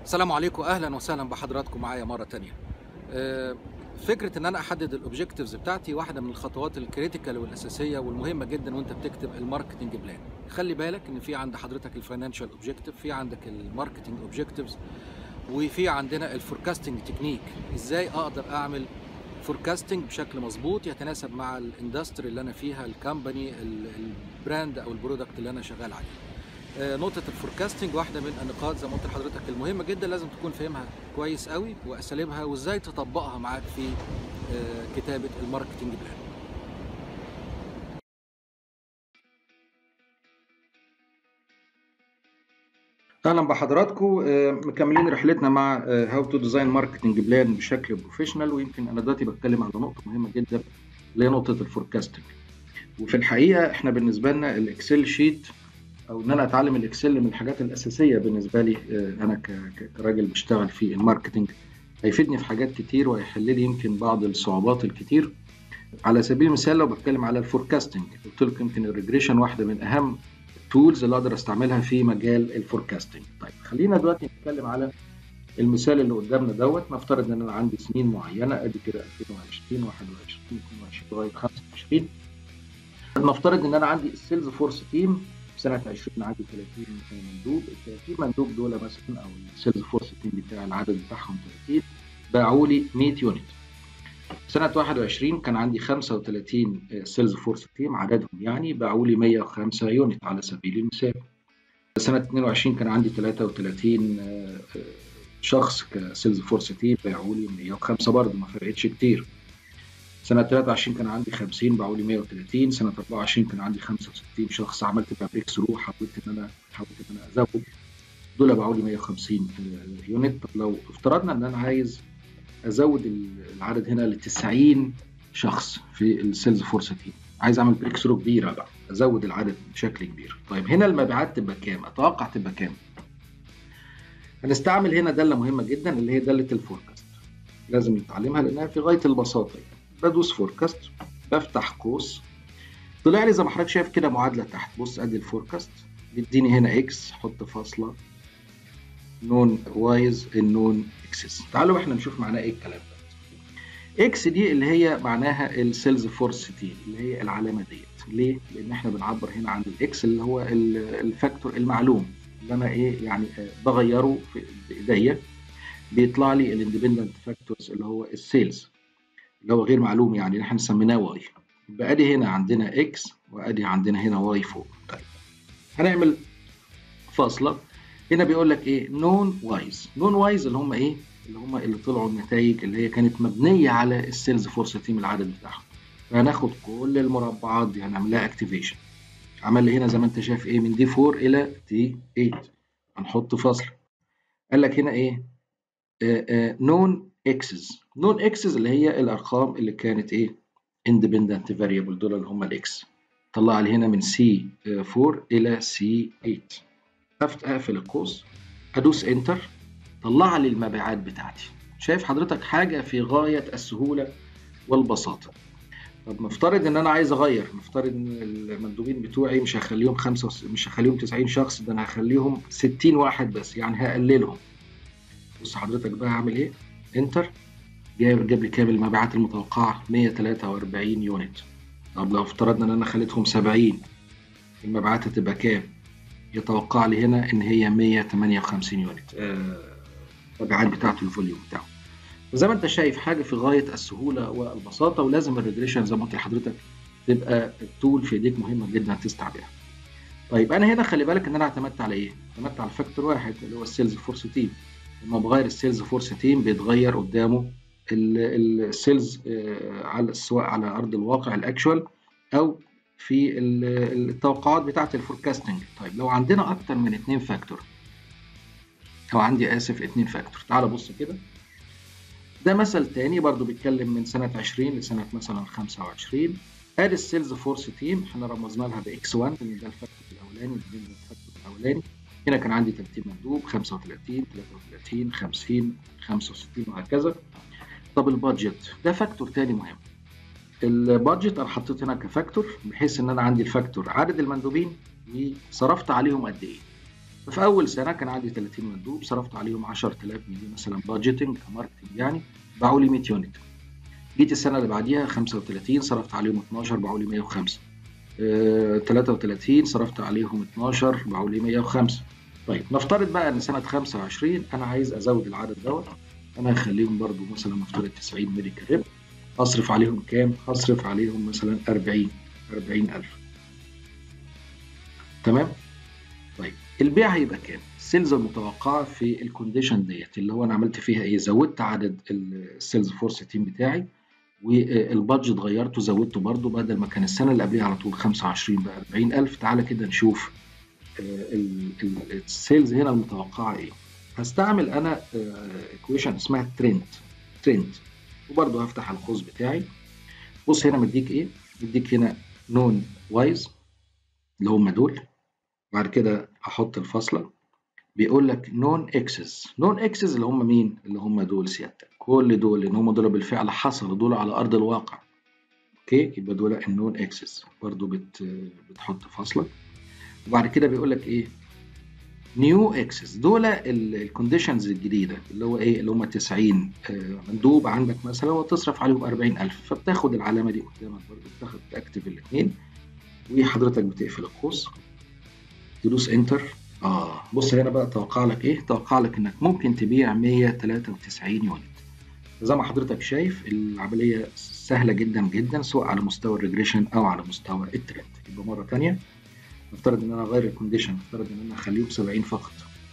السلام عليكم اهلا وسهلا بحضراتكم معايا مره تانية آه، فكره ان انا احدد الاوبجكتيفز بتاعتي واحده من الخطوات الكريتيكال والاساسيه والمهمه جدا وانت بتكتب الماركتنج بلان خلي بالك ان في عند حضرتك الفاينانشال اوبجكتيف في عندك الماركتنج اوبجكتيفز وفي عندنا الفوركاستنج تكنيك ازاي اقدر اعمل فوركاستنج بشكل مظبوط يتناسب مع الاندستري اللي انا فيها الكامباني البراند او البرودكت اللي انا شغال عليه آه، نقطة الفوركاستنج واحدة من النقاط زي ما قلت لحضرتك المهمة جدا لازم تكون فاهمها كويس قوي واساليبها وازاي تطبقها معاك في آه، كتابة الماركتنج بلان اهلا بحضراتكم آه، مكملين رحلتنا مع هاو تو ديزاين ماركتنج بلان بشكل بروفيشنال ويمكن انا دلوقتي بتكلم على نقطة مهمة جدا اللي هي نقطة الفوركاستنج وفي الحقيقة احنا بالنسبة لنا الاكسل شيت او ان انا اتعلم الاكسل من الحاجات الاساسيه بالنسبه لي آه، انا ك- ك- كراجل بشتغل في الماركتنج هيفيدني في حاجات كتير وهيحل لي يمكن بعض الصعوبات الكتير على سبيل المثال لو بتكلم على الفوركاستنج قلت لكم يمكن الريجريشن واحده من اهم التولز اللي اقدر استعملها في مجال الفوركاستنج طيب خلينا دلوقتي نتكلم على المثال اللي قدامنا دوت نفترض ان انا عندي سنين معينه ادي كده 2020 21 22 لغايه 25 نفترض ان انا عندي السيلز فورس تيم سنه 20 عندي 30 مندوب ال 30 مندوب دول مثلا او السيلز فورس تيم بتاع العدد بتاعهم 30 باعوا لي 100 يونت سنة 21 كان عندي 35 سيلز فورس تيم عددهم يعني باعوا لي 105 يونت على سبيل المثال. سنة 22 كان عندي 33 آه، آه، شخص كسيلز فورس تيم باعوا لي 105 برضه ما فرقتش كتير. سنة 23 كان عندي 50 باعوا لي 130 سنة 24 كان عندي 65 شخص عملت بقى بريك ثرو حاولت ان انا حاولت ان انا ازود دول باعوا لي 150 يونت طب لو افترضنا ان انا عايز ازود العدد هنا ل 90 شخص في السيلز فورس تيم عايز اعمل بريك ثرو كبيره بقى ازود العدد بشكل كبير طيب هنا المبيعات تبقى كام اتوقع تبقى كام هنستعمل هنا داله مهمه جدا اللي هي داله الفوركاست لازم نتعلمها لانها في غايه البساطه يعني. بدوس فوركاست بفتح قوس طلع لي زي ما حضرتك شايف كده معادله تحت بص ادي الفوركاست بيديني هنا اكس حط فاصله نون وايز النون اكسس تعالوا احنا نشوف معناه ايه الكلام ده اكس دي اللي هي معناها السيلز فورس تي اللي هي العلامه ديت ليه لان احنا بنعبر هنا عن الاكس اللي هو ال- الفاكتور المعلوم اللي انا ايه يعني آه، بغيره في بايديا بيطلع لي الاندبندنت فاكتورز اللي هو السيلز اللي هو غير معلوم يعني اللي احنا سميناه واي يبقى ادي هنا عندنا اكس وادي عندنا هنا واي فوق طيب هنعمل فاصله هنا بيقول لك ايه نون وايز نون وايز اللي هم ايه اللي هم اللي طلعوا النتائج اللي هي كانت مبنيه على السيلز فورس تيم العدد بتاعهم فهناخد كل المربعات دي هنعمل لها اكتيفيشن عمل لي هنا زي ما انت شايف ايه من دي 4 الى دي 8 هنحط فاصله قال لك هنا ايه نون اكسز نون اكسز اللي هي الارقام اللي كانت ايه اندبندنت فاريبل دول اللي هم الاكس طلع لي هنا من سي 4 الى سي 8 أفت- اقفل القوس ادوس انتر طلع لي المبيعات بتاعتي شايف حضرتك حاجه في غايه السهوله والبساطه طب نفترض ان انا عايز اغير نفترض ان المندوبين بتوعي مش هخليهم خمسة وس... مش هخليهم 90 شخص ده انا هخليهم 60 واحد بس يعني هقللهم بص حضرتك بقى هعمل ايه انتر جاب جاب لي كام المبيعات المتوقعه 143 يونت طب لو افترضنا ان انا خليتهم 70 المبيعات هتبقى كام يتوقع لي هنا ان هي 158 يونت آه، المبيعات بتاعته الفوليوم بتاعه زي ما انت شايف حاجه في غايه السهوله والبساطه ولازم الريجريشن زي ما قلت لحضرتك تبقى التول في ايديك مهمه جدا تستعملها. طيب انا هنا خلي بالك ان انا اعتمدت على ايه؟ اعتمدت على فاكتور واحد اللي هو السيلز فورس تيم. لما بغير السيلز فورس تيم بيتغير قدامه ال- السيلز آه، على سواء على ارض الواقع الاكشوال او في ال- التوقعات بتاعه الفوركاستنج. طيب لو عندنا اكتر من اتنين فاكتور او عندي اسف اتنين فاكتور تعال بص كده ده مثل تاني برضو بيتكلم من سنة 20 لسنة مثلا 25 ادي السيلز فورس تيم احنا رمزنا لها باكس 1 لان ده الفاكتور الاولاني ده الفاكتور الاولاني هنا كان عندي 30 مندوب 35 33 50 65 وهكذا طب البادجت ده فاكتور تاني مهم البادجت انا حطيت هنا كفاكتور بحيث ان انا عندي الفاكتور عدد المندوبين وصرفت عليهم قد ايه ففي اول سنه كان عندي 30 مندوب صرفت عليهم 10000 جنيه مثلا بادجيتنج كماركتنج يعني باعوا لي 100 يونت جيت السنه اللي بعديها 35 صرفت عليهم 12 باعوا لي 105 آه 33 صرفت عليهم 12 باعوا لي 105 طيب نفترض بقى ان سنه 25 انا عايز ازود العدد دوت انا هخليهم برضو مثلا نفترض 90 ميديكال ريب اصرف عليهم كام؟ هصرف عليهم مثلا 40 40000 تمام؟ طيب البيع هيبقى كام؟ السيلز المتوقعه في الكونديشن ديت اللي هو انا عملت فيها ايه؟ زودت عدد السيلز فورس تيم بتاعي والبادجت غيرته زودته برضو بدل ما كان السنه اللي قبلها على طول 25 بقى 40000 تعالى كده نشوف السيلز هنا المتوقعه ايه؟ هستعمل انا ايكويشن اسمها ترند ترند وبرضه هفتح القوس بتاعي بص هنا مديك ايه؟ مديك هنا نون وايز اللي هم دول بعد كده احط الفاصله بيقول لك نون اكسس نون اكسس اللي هم مين؟ اللي هم دول سيادتك كل دول لان هم دول بالفعل حصلوا دول على ارض الواقع اوكي يبقى دول النون اكسس برضه بت بتحط فاصله وبعد كده بيقول لك ايه؟ نيو اكسس دول الكونديشنز الجديده اللي هو ايه اللي هم 90 مندوب عندك مثلا وتصرف عليهم 40000 فبتاخد العلامه دي قدامك برضه بتاخد تاكتف الاثنين وحضرتك بتقفل القوس تدوس انتر اه بص هنا بقى توقع لك ايه توقع لك انك ممكن تبيع 193 يونت زي ما حضرتك شايف العمليه سهله جدا جدا سواء على مستوى الريجريشن او على مستوى الترند يبقى مره ثانيه نفترض ان انا اغير الكونديشن نفترض ان انا اخليهم 70 فقط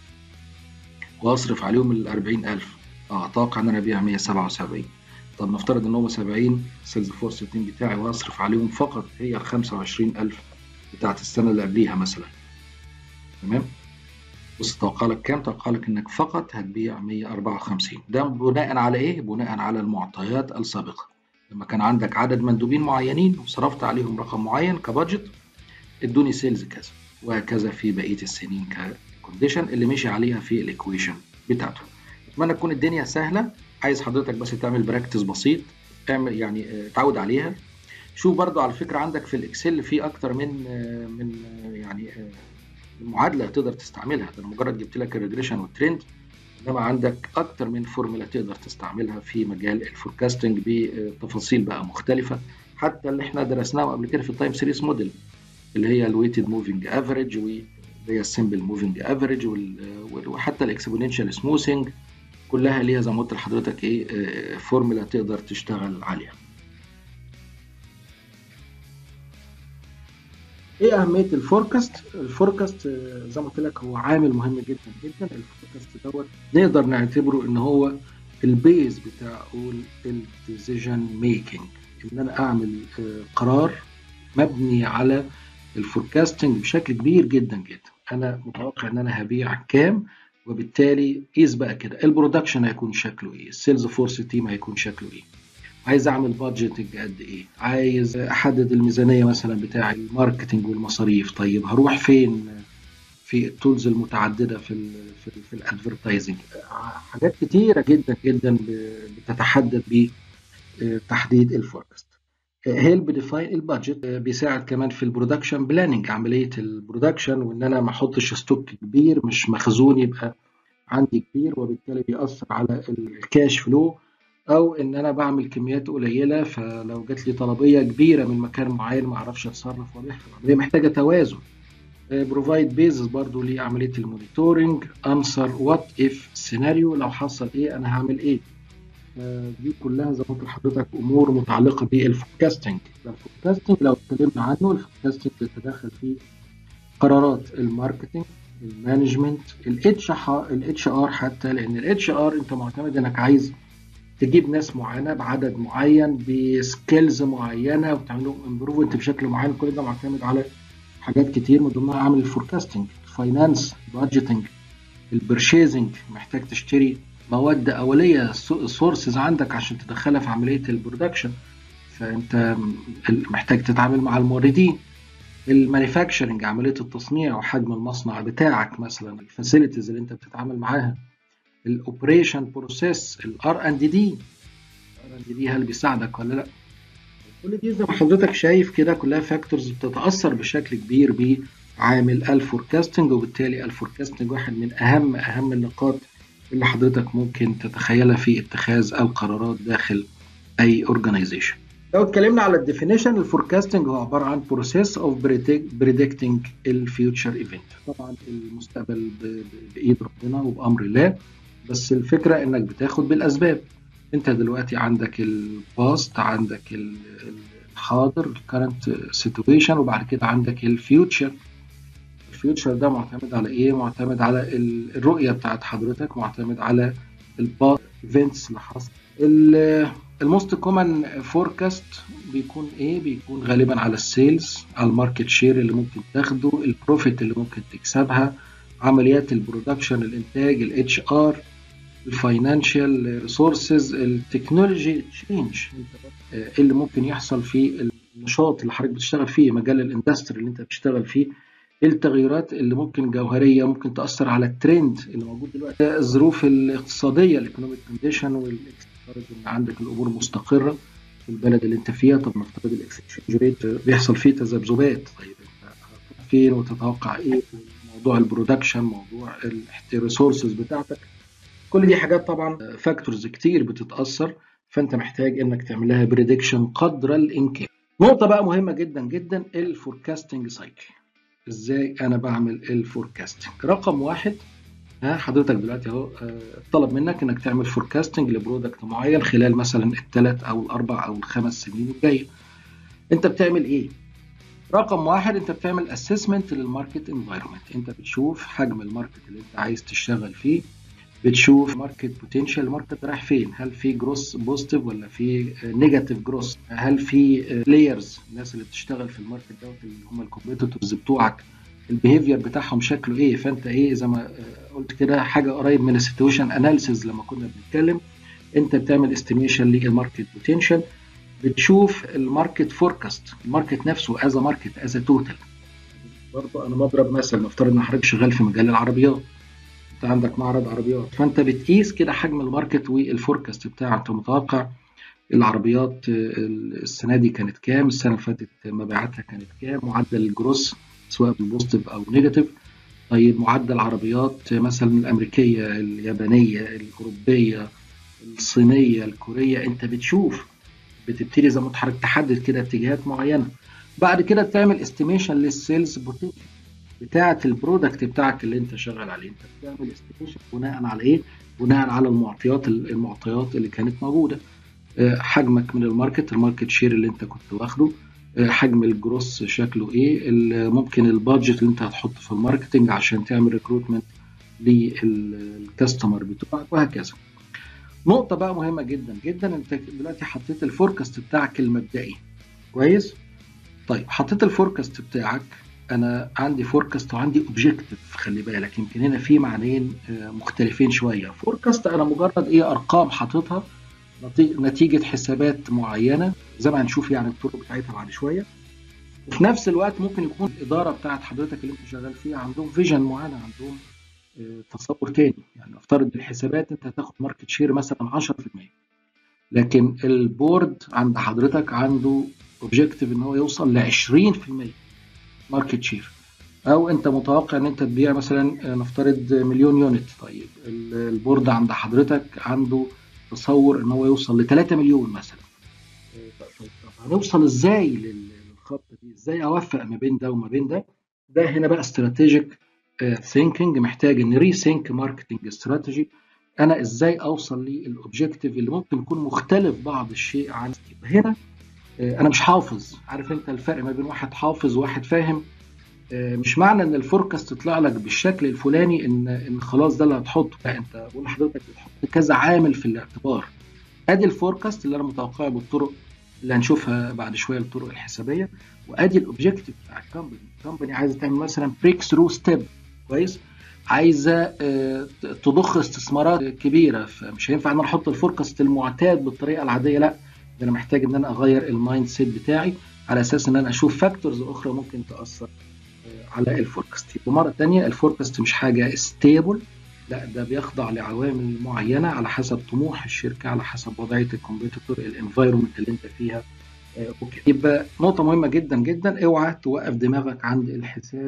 واصرف عليهم ال 40000 اه اتوقع ان انا ابيع 177 طب نفترض ان هم 70 سيلز فورس تيم بتاعي واصرف عليهم فقط هي ال 25000 بتاعت السنه اللي قبليها مثلا تمام بص توقع لك كام توقع لك انك فقط هتبيع 154 ده بناء على ايه بناء على المعطيات السابقه لما كان عندك عدد مندوبين معينين وصرفت عليهم رقم معين كبادجت ادوني سيلز كذا وهكذا في بقيه السنين ككونديشن اللي مشي عليها في الايكويشن بتاعته اتمنى تكون الدنيا سهله عايز حضرتك بس تعمل براكتس بسيط اعمل يعني تعود عليها شوف برضو على فكره عندك في الاكسل في اكتر من من يعني المعادله تقدر تستعملها ده مجرد جبت لك الريجريشن والترند انما عندك اكتر من فورمولا تقدر تستعملها في مجال الفوركاستنج بتفاصيل بقى مختلفه حتى اللي احنا درسناه قبل كده في التايم سيريس موديل اللي هي الويتد موفينج افريج واللي هي السمبل موفينج افريج وحتى الاكسبوننشال سموثنج كلها ليها زي ما قلت لحضرتك ايه فورمولا تقدر تشتغل عليها. ايه اهميه الفوركاست؟ الفوركاست زي ما قلت لك هو عامل مهم جدا جدا الفوركاست دوت نقدر نعتبره ان هو البيز بتاع اول الديسيجن ميكنج ان انا اعمل قرار مبني على الفوركاستنج بشكل كبير جدا جدا انا متوقع ان انا هبيع كام وبالتالي قيس بقى كده البرودكشن هيكون شكله ايه السيلز فورس تيم هيكون شكله ايه عايز اعمل بادجيتنج قد ايه عايز احدد الميزانيه مثلا بتاع الماركتنج والمصاريف طيب هروح فين في التولز المتعدده في ال في, ال في الادفرتايزنج حاجات كتيره جدا جدا بتتحدد بتحديد الفوركاست هيلب ديفاين البادجت بيساعد كمان في البرودكشن بلاننج عمليه البرودكشن وان انا ما احطش ستوك كبير مش مخزون يبقى عندي كبير وبالتالي بيأثر على الكاش فلو او ان انا بعمل كميات قليله فلو جات لي طلبيه كبيره من مكان معين ما اعرفش اتصرف ولا هي محتاجه توازن بروفايد بيزس برضو لعمليه المونيتورنج انسر وات اف سيناريو لو حصل ايه انا هعمل ايه دي كلها زي ما قلت لحضرتك امور متعلقه بالفوركاستنج الفوركاستنج لو اتكلمنا عنه الفوركاستنج بيتدخل في قرارات الماركتنج المانجمنت الاتش الاتش ار حتى لان الاتش ار انت معتمد انك عايز تجيب ناس معينه بعدد معين بسكيلز معينه وتعمل لهم امبروفمنت بشكل معين كل ده معتمد على حاجات كتير من ضمنها عامل الفوركاستنج الفاينانس بادجيتنج البرشيزنج محتاج تشتري مواد اوليه سورسز عندك عشان تدخلها في عمليه البرودكشن فانت محتاج تتعامل مع الموردين المانيفاكتشرنج عمليه التصنيع وحجم المصنع بتاعك مثلا الفاسيلتيز اللي انت بتتعامل معاها الاوبريشن بروسيس الار اند دي الار اند دي هل بيساعدك ولا لا كل دي زي ما حضرتك شايف كده كلها فاكتورز بتتاثر بشكل كبير عامل الفوركاستنج وبالتالي الفوركاستنج واحد من اهم اهم النقاط اللي حضرتك ممكن تتخيلها في اتخاذ القرارات داخل اي اورجانيزيشن لو اتكلمنا على الديفينيشن الفوركاستنج هو عباره عن بروسيس اوف بريدكتنج الفيوتشر ايفنت طبعا المستقبل بايد ربنا وبامر الله بس الفكره انك بتاخد بالاسباب انت دلوقتي عندك الباست عندك الحاضر الكرنت سيتويشن وبعد كده عندك الفيوتشر الفيوتشر ده معتمد على ايه معتمد على الرؤيه بتاعت حضرتك معتمد على الباست ايفنتس اللي حصل الموست كومن فوركاست بيكون ايه بيكون غالبا على السيلز على الماركت شير اللي ممكن تاخده البروفيت اللي ممكن تكسبها عمليات البرودكشن الانتاج الاتش ار الفاينانشال ريسورسز التكنولوجي تشينج اللي ممكن يحصل في النشاط اللي حضرتك بتشتغل فيه مجال الاندستري اللي انت بتشتغل فيه التغيرات اللي ممكن جوهريه ممكن تاثر على الترند اللي موجود دلوقتي الظروف الاقتصاديه الايكونوميك كونديشن والافتراض ان عندك الامور مستقره في البلد اللي انت فيها طب نفترض الاكسشينج ريت بيحصل فيه تذبذبات طيب انت هتروح فين وتتوقع ايه موضوع البرودكشن موضوع الريسورسز بتاعتك كل دي حاجات طبعا فاكتورز كتير بتتاثر فانت محتاج انك تعمل لها بريدكشن قدر الامكان نقطه بقى مهمه جدا جدا الفوركاستنج سايكل ازاي انا بعمل الفوركاستنج رقم واحد ها حضرتك دلوقتي اهو طلب منك انك تعمل فوركاستنج لبرودكت معين خلال مثلا الثلاث او الاربع او الخمس سنين الجايه انت بتعمل ايه رقم واحد انت بتعمل اسسمنت للماركت انفايرمنت انت بتشوف حجم الماركت اللي انت عايز تشتغل فيه بتشوف ماركت بوتنشال الماركت رايح فين هل في جروس بوزيتيف ولا في نيجاتيف جروس هل في بلايرز الناس اللي بتشتغل في الماركت دوت اللي هم الكومبيتيتورز بتوعك البيهيفير بتاعهم شكله ايه فانت ايه زي ما قلت كده حاجه قريب من السيتويشن اناليسيز لما كنا بنتكلم انت بتعمل استيميشن للماركت بوتنشال بتشوف الماركت فوركاست الماركت نفسه از ماركت از توتال برضه انا بضرب مثل نفترض ان حضرتك شغال في مجال العربيات انت عندك معرض عربيات فانت بتقيس كده حجم الماركت والفوركاست بتاعك انت متوقع العربيات السنه دي كانت كام السنه اللي فاتت مبيعاتها كانت كام معدل الجروس سواء بالبوزيتيف او نيجاتيف طيب معدل عربيات مثلا الامريكيه اليابانيه الاوروبيه الصينيه الكوريه انت بتشوف بتبتدي زي ما حضرتك تحدد كده اتجاهات معينه بعد كده تعمل استيميشن للسيلز بوتنشال بتاعه البرودكت بتاعك اللي انت شغال عليه انت بتعمل استيميشن بناء على ايه بناء على المعطيات المعطيات اللي كانت موجوده حجمك من الماركت الماركت شير اللي انت كنت واخده حجم الجروس شكله ايه ممكن البادجت اللي انت هتحطه في الماركتنج عشان تعمل ريكروتمنت للكاستمر بتوعك وهكذا نقطة بقى مهمة جدا جدا انت دلوقتي حطيت الفوركاست بتاعك المبدئي كويس طيب حطيت الفوركاست بتاعك انا عندي فوركاست وعندي اوبجيكتيف خلي بالك يمكن هنا في معنيين مختلفين شويه فوركاست انا مجرد ايه ارقام حاططها نتيجه حسابات معينه زي ما هنشوف يعني الطرق بتاعتها بعد شويه وفي نفس الوقت ممكن يكون الاداره بتاعت حضرتك اللي انت شغال فيها عندهم فيجن معين عندهم تصور تاني يعني افترض الحسابات انت هتاخد ماركت شير مثلا 10% لكن البورد عند حضرتك عنده اوبجيكتيف ان هو يوصل ل 20% ماركت شير او انت متوقع ان انت تبيع مثلا نفترض مليون يونت طيب البورد عند حضرتك عنده تصور ان هو يوصل ل 3 مليون مثلا طب هنوصل ازاي للخطه دي ازاي اوفق ما بين ده وما بين ده ده هنا بقى استراتيجيك ثينكينج محتاج ان ريثينك ماركتنج استراتيجي انا ازاي اوصل للاوبجيكتيف اللي ممكن يكون مختلف بعض الشيء عن هنا انا مش حافظ عارف انت الفرق ما بين واحد حافظ وواحد فاهم مش معنى ان الفوركاست تطلع لك بالشكل الفلاني ان ان خلاص ده اللي هتحطه لا انت بقول لحضرتك بتحط كذا عامل في الاعتبار ادي الفوركاست اللي انا متوقعه بالطرق اللي هنشوفها بعد شويه الطرق الحسابيه وادي الاوبجيكتيف بتاع الكومباني الكومباني عايزه تعمل مثلا بريك ثرو ستيب كويس عايزه تضخ استثمارات كبيره فمش هينفع ان انا احط الفوركاست المعتاد بالطريقه العاديه لا ده انا محتاج ان انا اغير المايند سيت بتاعي على اساس ان انا اشوف فاكتورز اخرى ممكن تاثر على الفوركاست مره ثانيه الفوركاست مش حاجه ستيبل لا ده بيخضع لعوامل معينه على حسب طموح الشركه على حسب وضعيه الكومبيتيتور الانفايرمنت اللي انت فيها اوكي يبقى نقطه مهمه جدا جدا اوعى توقف دماغك عند الحساب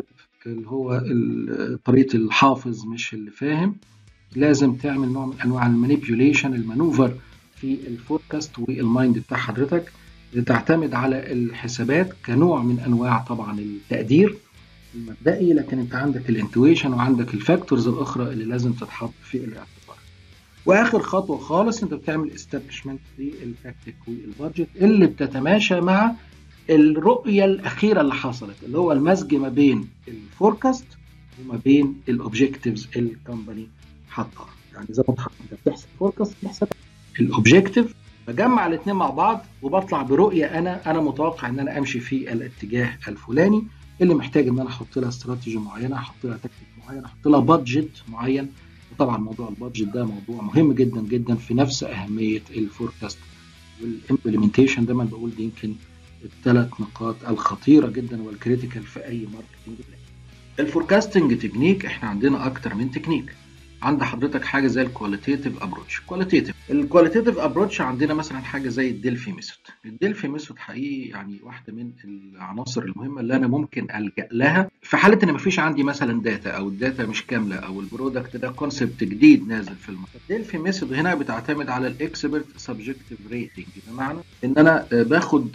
اللي هو طريقه الحافظ مش اللي فاهم لازم تعمل نوع من انواع المانيبيوليشن المانوفر في الفوركاست والمايند بتاع حضرتك تعتمد على الحسابات كنوع من انواع طبعا التقدير المبدئي لكن انت عندك الانتويشن وعندك الفاكتورز الاخرى اللي لازم تتحط في الاعتبار واخر خطوه خالص انت بتعمل استابلشمنت للتكتيك والبادجت اللي بتتماشى مع الرؤيه الاخيره اللي حصلت اللي هو المزج ما بين الفوركاست وما بين الاوبجكتيفز الكومباني حاطها يعني زي ما انت بتحسب فوركاست بتحسب الاوبجكتيف بجمع الاثنين مع بعض وبطلع برؤيه انا انا متوقع ان انا امشي في الاتجاه الفلاني اللي محتاج ان انا احط لها استراتيجي معينه احط لها تكتيك معين احط لها بادجت معين وطبعا موضوع البادجت ده موضوع مهم جدا جدا في نفس اهميه الفوركاست والامبلمنتيشن دايما بقول دي يمكن الثلاث نقاط الخطيره جدا والكريتيكال في اي ماركتنج الفوركاستنج تكنيك احنا عندنا اكتر من تكنيك عند حضرتك حاجه زي الكواليتيف ابروتش كواليتيف الكواليتيف ابروتش عندنا مثلا حاجه زي الدلفي ميثود الدلفي ميثود حقيقي يعني واحده من العناصر المهمه اللي انا ممكن الجا لها في حاله ان مفيش عندي مثلا داتا او الداتا مش كامله او البرودكت ده كونسبت جديد نازل في الماركت الدلفي ميثود هنا بتعتمد على الاكسبرت سبجكتيف ريتنج بمعنى ان انا باخد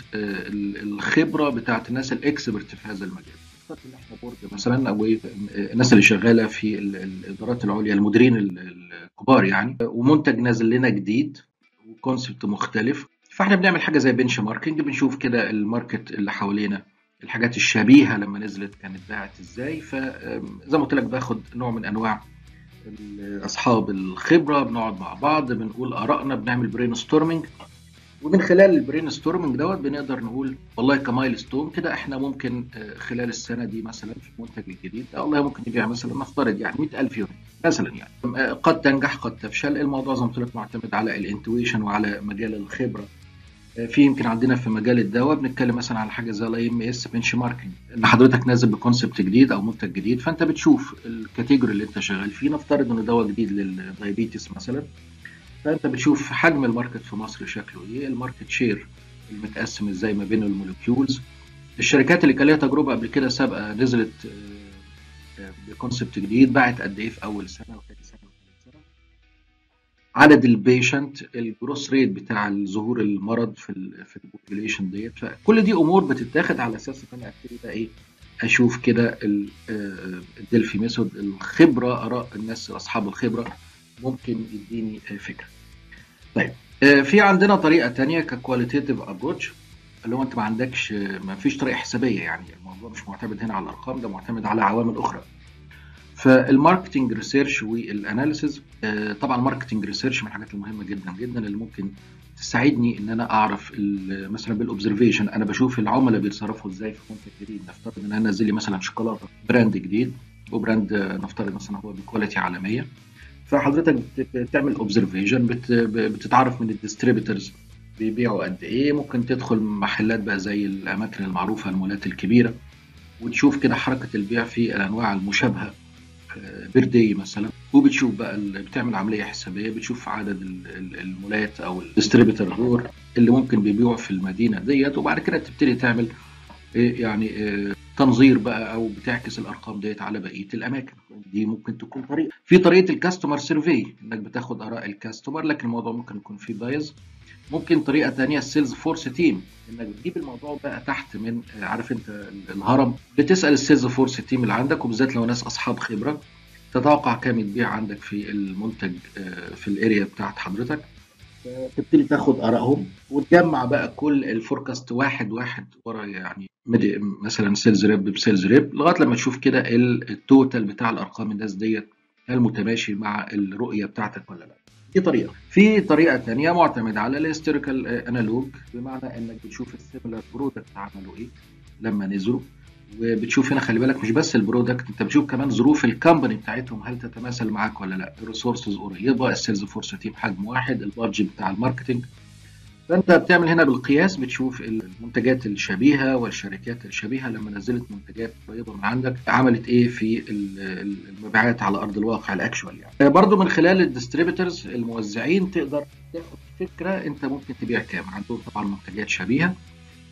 الخبره بتاعت الناس الاكسبرت في هذا المجال اللي احنا بورد مثلا او الناس اللي شغاله في الادارات العليا المديرين الكبار يعني ومنتج نازل لنا جديد وكونسبت مختلف فاحنا بنعمل حاجه زي بنش ماركينج بنشوف كده الماركت اللي حوالينا الحاجات الشبيهه لما نزلت كانت باعت ازاي فزي ما قلت لك باخد نوع من انواع اصحاب الخبره بنقعد مع بعض بنقول ارائنا بنعمل برين ستورمنج ومن خلال البرين ستورمنج دوت بنقدر نقول والله كمايل ستون كده احنا ممكن خلال السنه دي مثلا في المنتج الجديد ده والله ممكن يبيع مثلا نفترض يعني 100000 يونت مثلا يعني قد تنجح قد تفشل الموضوع زي ما قلت لك معتمد على الانتويشن وعلى مجال الخبره في يمكن عندنا في مجال الدواء بنتكلم مثلا على حاجه زي الاي ام اس بنش ماركينج ان حضرتك نازل بكونسبت جديد او منتج جديد فانت بتشوف الكاتيجوري اللي انت شغال فيه نفترض انه دواء جديد للدايابيتس مثلا فانت بتشوف حجم الماركت في مصر شكله ايه الماركت شير المتقسم ازاي ما بين الموليكيولز الشركات اللي كان ليها تجربه قبل كده سابقه نزلت بكونسبت جديد باعت قد ايه في اول سنه وثاني سنه وثالث سنه عدد البيشنت الجروس ريت بتاع ظهور المرض في ال في البوبيليشن ديت فكل دي امور بتتاخد على اساس ان انا ابتدي بقى ايه اشوف كده الدلفي ميثود الخبره اراء الناس اصحاب الخبره ممكن يديني فكره. طيب في عندنا طريقه تانية ككواليتيف ابروتش اللي هو انت ما عندكش ما فيش طريقه حسابيه يعني الموضوع مش معتمد هنا على الارقام ده معتمد على عوامل اخرى. فالماركتنج ريسيرش والاناليسز طبعا الماركتنج ريسيرش من الحاجات المهمه جدا جدا اللي ممكن تساعدني ان انا اعرف مثلا بالاوبزرفيشن انا بشوف العملاء بيتصرفوا ازاي في منتج جديد نفترض ان انا انزل لي مثلا شوكولاته براند جديد وبراند نفترض مثلا هو بكواليتي عالميه فحضرتك بتعمل اوبزرفيشن بتتعرف من الديستريبيتورز بيبيعوا قد ايه ممكن تدخل محلات بقى زي الاماكن المعروفه المولات الكبيره وتشوف كده حركه البيع في الانواع المشابهه بيردي مثلا وبتشوف بقى بتعمل عمليه حسابيه بتشوف عدد المولات او الديستريبيتور دور اللي ممكن بيبيعوا في المدينه ديت وبعد كده تبتدي تعمل يعني تنظير بقى او بتعكس الارقام ديت على بقيه الاماكن دي ممكن تكون طريقه في طريقه الكاستمر سيرفي انك بتاخد اراء الكاستمر لكن الموضوع ممكن يكون فيه بايز ممكن طريقه ثانيه السيلز فورس تيم انك بتجيب الموضوع بقى تحت من عارف انت الهرم بتسال السيلز فورس تيم اللي عندك وبالذات لو ناس اصحاب خبره تتوقع كام يتبيع عندك في المنتج في الاريا بتاعت حضرتك تبتدي تاخد ارائهم وتجمع بقى كل الفوركاست واحد واحد ورا يعني مثلا سيلز ريب بسيلز ريب لغايه لما تشوف كده التوتال بتاع الارقام الناس ديت هل متماشي مع الرؤيه بتاعتك ولا لا دي طريقه في طريقه ثانيه معتمده على الهيستوريكال انالوج بمعنى انك بتشوف السيميلر برودكت عملوا ايه لما نزلوا وبتشوف هنا خلي بالك مش بس البرودكت انت بتشوف كمان ظروف الكامباني بتاعتهم هل تتماثل معاك ولا لا الريسورسز قريبه السيلز فورس تيم حجم واحد البادجت بتاع الماركتنج فانت بتعمل هنا بالقياس بتشوف المنتجات الشبيهه والشركات الشبيهه لما نزلت منتجات قريبه من عندك عملت ايه في المبيعات على ارض الواقع الاكشوال يعني برضو من خلال الديستريبيتورز الموزعين تقدر تاخد فكره انت ممكن تبيع كام عندهم طبعا منتجات شبيهه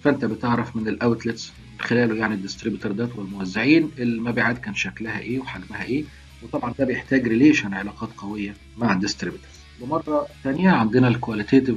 فانت بتعرف من الاوتلتس من خلاله يعني الديستريبيوتور ده والموزعين المبيعات كان شكلها ايه وحجمها ايه وطبعا ده بيحتاج ريليشن علاقات قويه مع الديستريبيوتورز ومره ثانيه عندنا الكواليتيف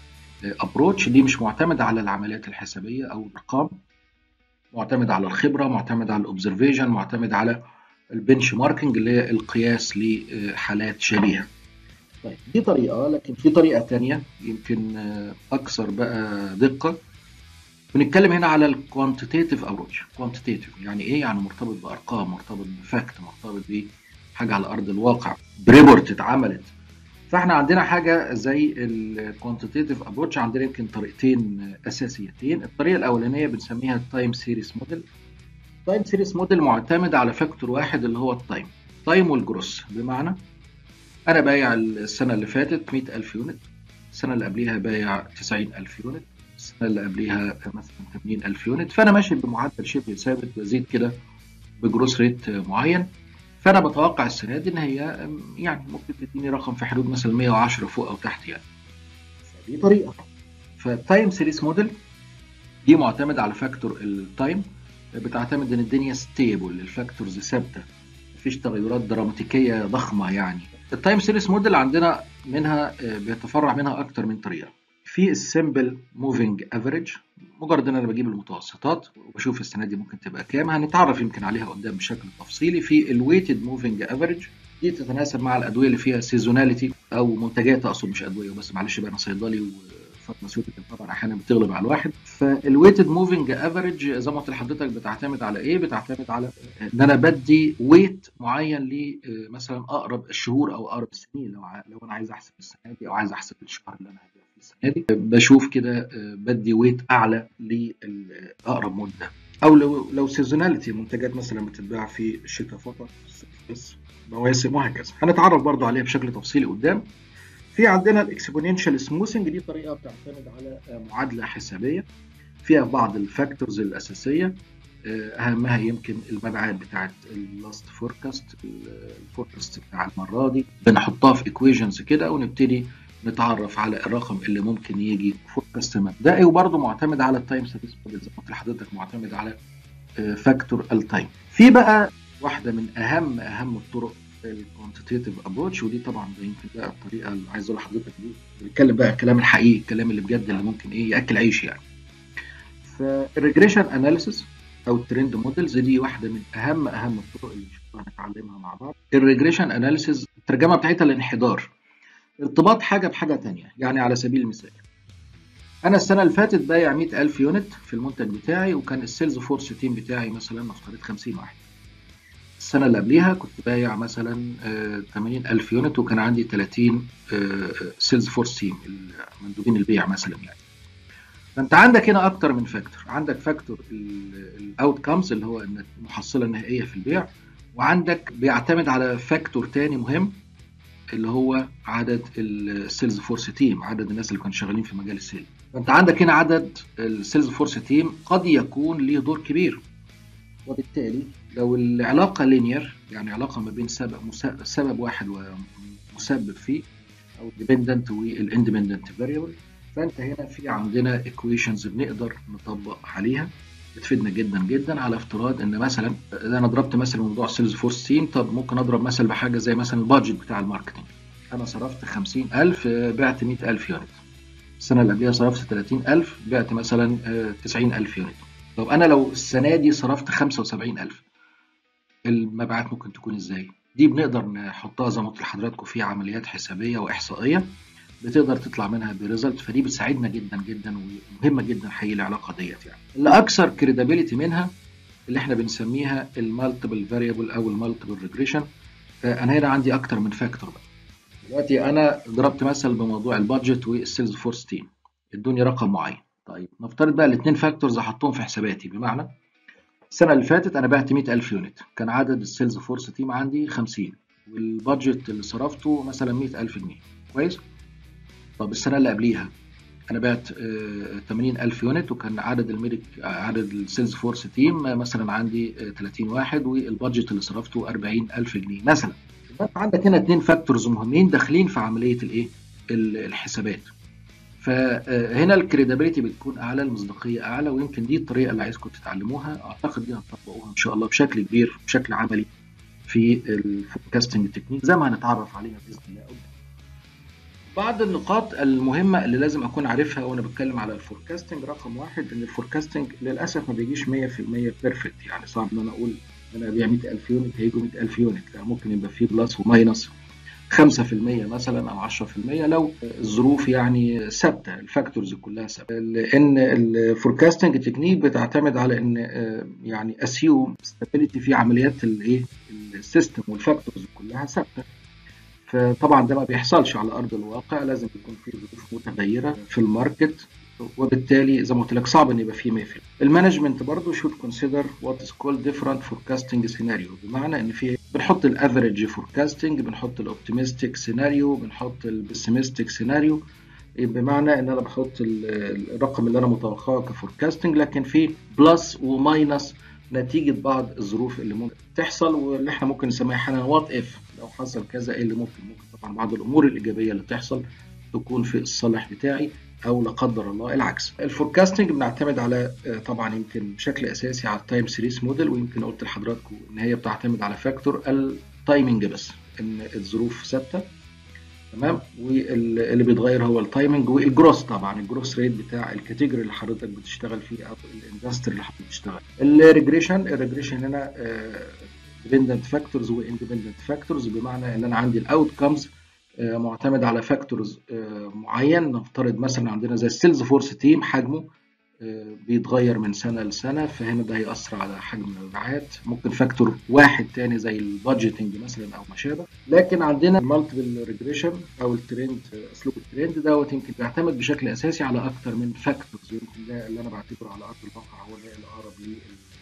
ابروتش دي مش معتمده على العمليات الحسابيه او الارقام معتمد على الخبره معتمد على الاوبزرفيشن معتمد على البنش ماركينج اللي هي القياس لحالات شبيهه طيب دي طريقه لكن في طريقه تانية يمكن اكثر بقى دقه بنتكلم هنا على الكوانتيتيف ابروتش كوانتيتيف يعني ايه يعني مرتبط بارقام مرتبط بفاكت مرتبط بحاجه على ارض الواقع بريبورت اتعملت فاحنا عندنا حاجه زي الكوانتيتيف ابروتش عندنا يمكن طريقتين اساسيتين الطريقه الاولانيه بنسميها التايم سيريس موديل التايم سيريس موديل معتمد على فاكتور واحد اللي هو التايم تايم والجروس بمعنى انا بايع السنه اللي فاتت 100000 يونت السنه اللي قبليها بايع 90000 يونت السنه اللي قبليها مثلا 80000 يونت فانا ماشي بمعدل شبه ثابت بزيد كده بجروس ريت معين فانا بتوقع السنه دي ان هي يعني ممكن تديني رقم في حدود مثلا 110 فوق او تحت يعني فدي طريقه فالتايم سيريس موديل دي معتمد على فاكتور التايم بتعتمد ان الدنيا ستيبل الفاكتورز ثابته مفيش تغيرات دراماتيكيه ضخمه يعني التايم سيريس موديل عندنا منها بيتفرع منها اكتر من طريقه في السمبل موفينج افريج مجرد ان انا بجيب المتوسطات وبشوف السنه دي ممكن تبقى كام هنتعرف يمكن عليها قدام بشكل تفصيلي في الويتد موفينج افريج دي تتناسب مع الادويه اللي فيها سيزوناليتي او منتجات اقصد مش ادويه بس معلش بقى انا صيدلي وفارماسيوتيكال طبعا احيانا بتغلب على الواحد فالويتد موفينج افريج زي ما قلت لحضرتك بتعتمد على ايه؟ بتعتمد على ان انا بدي ويت معين ل مثلا اقرب الشهور او اقرب السنين لو لو انا عايز احسب السنه دي او عايز احسب الشهر اللي انا هبيع فيه السنه دي بشوف كده بدي ويت اعلى لاقرب مده او لو لو سيزوناليتي منتجات مثلا بتتباع في الشتاء فقط بس مواسم وهكذا هنتعرف برضو عليها بشكل تفصيلي قدام في عندنا الاكسبوننشال سموثنج دي طريقه بتعتمد على معادله حسابيه فيها بعض الفاكتورز الاساسيه اهمها يمكن المبيعات بتاعت اللاست فوركاست الفوركاست بتاع المره دي بنحطها في ايكويشنز كده ونبتدي نتعرف على الرقم اللي ممكن يجي فوركاست مبدئي وبرضه معتمد على التايم سيريس موديل زي ما قلت لحضرتك معتمد على فاكتور التايم في بقى واحده من اهم اهم الطرق الكوانتيتيف ابروتش ودي طبعا يمكن بقى الطريقه اللي عايز اقول لحضرتك دي بنتكلم بقى الكلام الحقيقي الكلام اللي بجد اللي ممكن ايه ياكل عيش يعني فالريجريشن اناليسيس او الترند موديلز دي واحده من اهم اهم الطرق اللي هنتعلمها مع بعض الريجريشن اناليسيس الترجمه بتاعتها الانحدار ارتباط حاجه بحاجه تانية يعني على سبيل المثال انا السنه اللي فاتت بايع 100000 يونت في المنتج بتاعي وكان السيلز فورس تيم بتاعي مثلا نفترض 50 واحد السنة اللي قبليها كنت بايع مثلا 80000 يونت وكان عندي 30 سيلز فورس تيم مندوبين البيع مثلا يعني فانت عندك هنا اكتر من فاكتور عندك فاكتور الاوت كامز اللي هو المحصله النهائيه في البيع وعندك بيعتمد على فاكتور تاني مهم اللي هو عدد السيلز فورس تيم عدد الناس اللي كانوا شغالين في مجال السيل فانت عندك هنا عدد السيلز فورس تيم قد يكون ليه دور كبير وبالتالي لو العلاقه لينير يعني علاقه ما بين سبب سبب واحد ومسبب فيه او ديبندنت والاندبندنت فاريبل فانت هنا في عندنا ايكويشنز بنقدر نطبق عليها بتفيدنا جدا جدا على افتراض ان مثلا انا ضربت مثلا موضوع سيلز فورس تيم طب ممكن اضرب مثلا بحاجه زي مثلا البادجت بتاع الماركتنج انا صرفت 50000 بعت 100000 يونت السنه اللي قبلها صرفت 30000 بعت مثلا 90000 يونت طب انا لو السنه دي صرفت 75000 المبيعات ممكن تكون ازاي دي بنقدر نحطها زي ما قلت لحضراتكم في عمليات حسابيه واحصائيه بتقدر تطلع منها بريزلت فدي بتساعدنا جدا جدا ومهمه جدا حقيقي العلاقه ديت يعني اللي اكثر كريدابيلتي منها اللي احنا بنسميها المالتيبل فاريبل او المالتيبل ريجريشن انا هنا عندي اكتر من فاكتور بقى دلوقتي انا ضربت مثل بموضوع البادجت والسيلز فورس تيم ادوني رقم معين طيب نفترض بقى الاثنين فاكتورز احطهم في حساباتي بمعنى السنه اللي فاتت انا بعت 100000 يونت كان عدد السيلز فورس تيم عندي 50 والبادجت اللي صرفته مثلا 100000 جنيه كويس طب السنه اللي قبليها انا بعت 80000 يونت وكان عدد الميديك عدد السيلز فورس تيم مثلا عندي 30 واحد والبادجت اللي صرفته 40000 جنيه مثلا انت عندك هنا اثنين فاكتورز مهمين داخلين في عمليه الايه الحسابات فهنا الكريديبيليتي بتكون اعلى المصداقيه اعلى ويمكن دي الطريقه اللي عايزكم تتعلموها اعتقد دي هتطبقوها ان شاء الله بشكل كبير بشكل عملي في الفوركاستنج تكنيك زي ما هنتعرف عليها باذن الله قدام. بعض النقاط المهمة اللي لازم أكون عارفها وأنا بتكلم على الفوركاستنج رقم واحد إن الفوركاستنج للأسف ما بيجيش 100% بيرفكت يعني صعب إن أنا أقول أنا أبيع 100000 يونت هيجوا 100000 يونت لا ممكن يبقى فيه بلس وماينس 5% مثلا أو 10% لو الظروف يعني ثابتة الفاكتورز كلها ثابتة لأن الفوركاستنج تكنيك بتعتمد على إن يعني أسيوم ستابيليتي في عمليات الإيه السيستم والفاكتورز كلها ثابتة فطبعا ده ما بيحصلش على ارض الواقع لازم يكون في ظروف متغيره في الماركت وبالتالي زي ما قلت لك صعب ان يبقى في 100% المانجمنت برضه should consider what is called different forecasting scenario بمعنى ان في بنحط الافريج فوركاستنج بنحط الاوبتيمستيك سيناريو بنحط البيسيمستيك سيناريو بمعنى ان انا بحط الرقم اللي انا متوقعه كفوركاستنج لكن في بلس وماينس نتيجه بعض الظروف اللي ممكن تحصل واللي احنا ممكن نسميها احيانا وات اف لو حصل كذا ايه اللي ممكن ممكن طبعا بعض الامور الايجابيه اللي تحصل تكون في الصالح بتاعي او لا قدر الله العكس الفوركاستنج بنعتمد على طبعا يمكن بشكل اساسي على التايم سيريس موديل ويمكن قلت لحضراتكم ان هي بتعتمد على فاكتور التايمنج بس ان الظروف ثابته تمام واللي بيتغير هو التايمنج والجروس طبعا الجروس ريت بتاع الكاتيجوري اللي حضرتك بتشتغل فيه او الاندستري اللي حضرتك بتشتغل الريجريشن الريجريشن هنا ديبندنت فاكتورز واندبندنت فاكتورز بمعنى ان انا عندي الاوت كمز معتمد على فاكتورز معين نفترض مثلا عندنا زي السيلز فورس تيم حجمه بيتغير من سنه لسنه فهنا ده هيأثر على حجم المبيعات ممكن فاكتور واحد تاني زي البادجيتنج مثلا او ما شابه لكن عندنا المالتيبل ريجريشن او الترند اسلوب الترند دوت يمكن بيعتمد بشكل اساسي على اكتر من فاكتورز يمكن ده اللي انا بعتبره على ارض الواقع هو ده الاقرب لي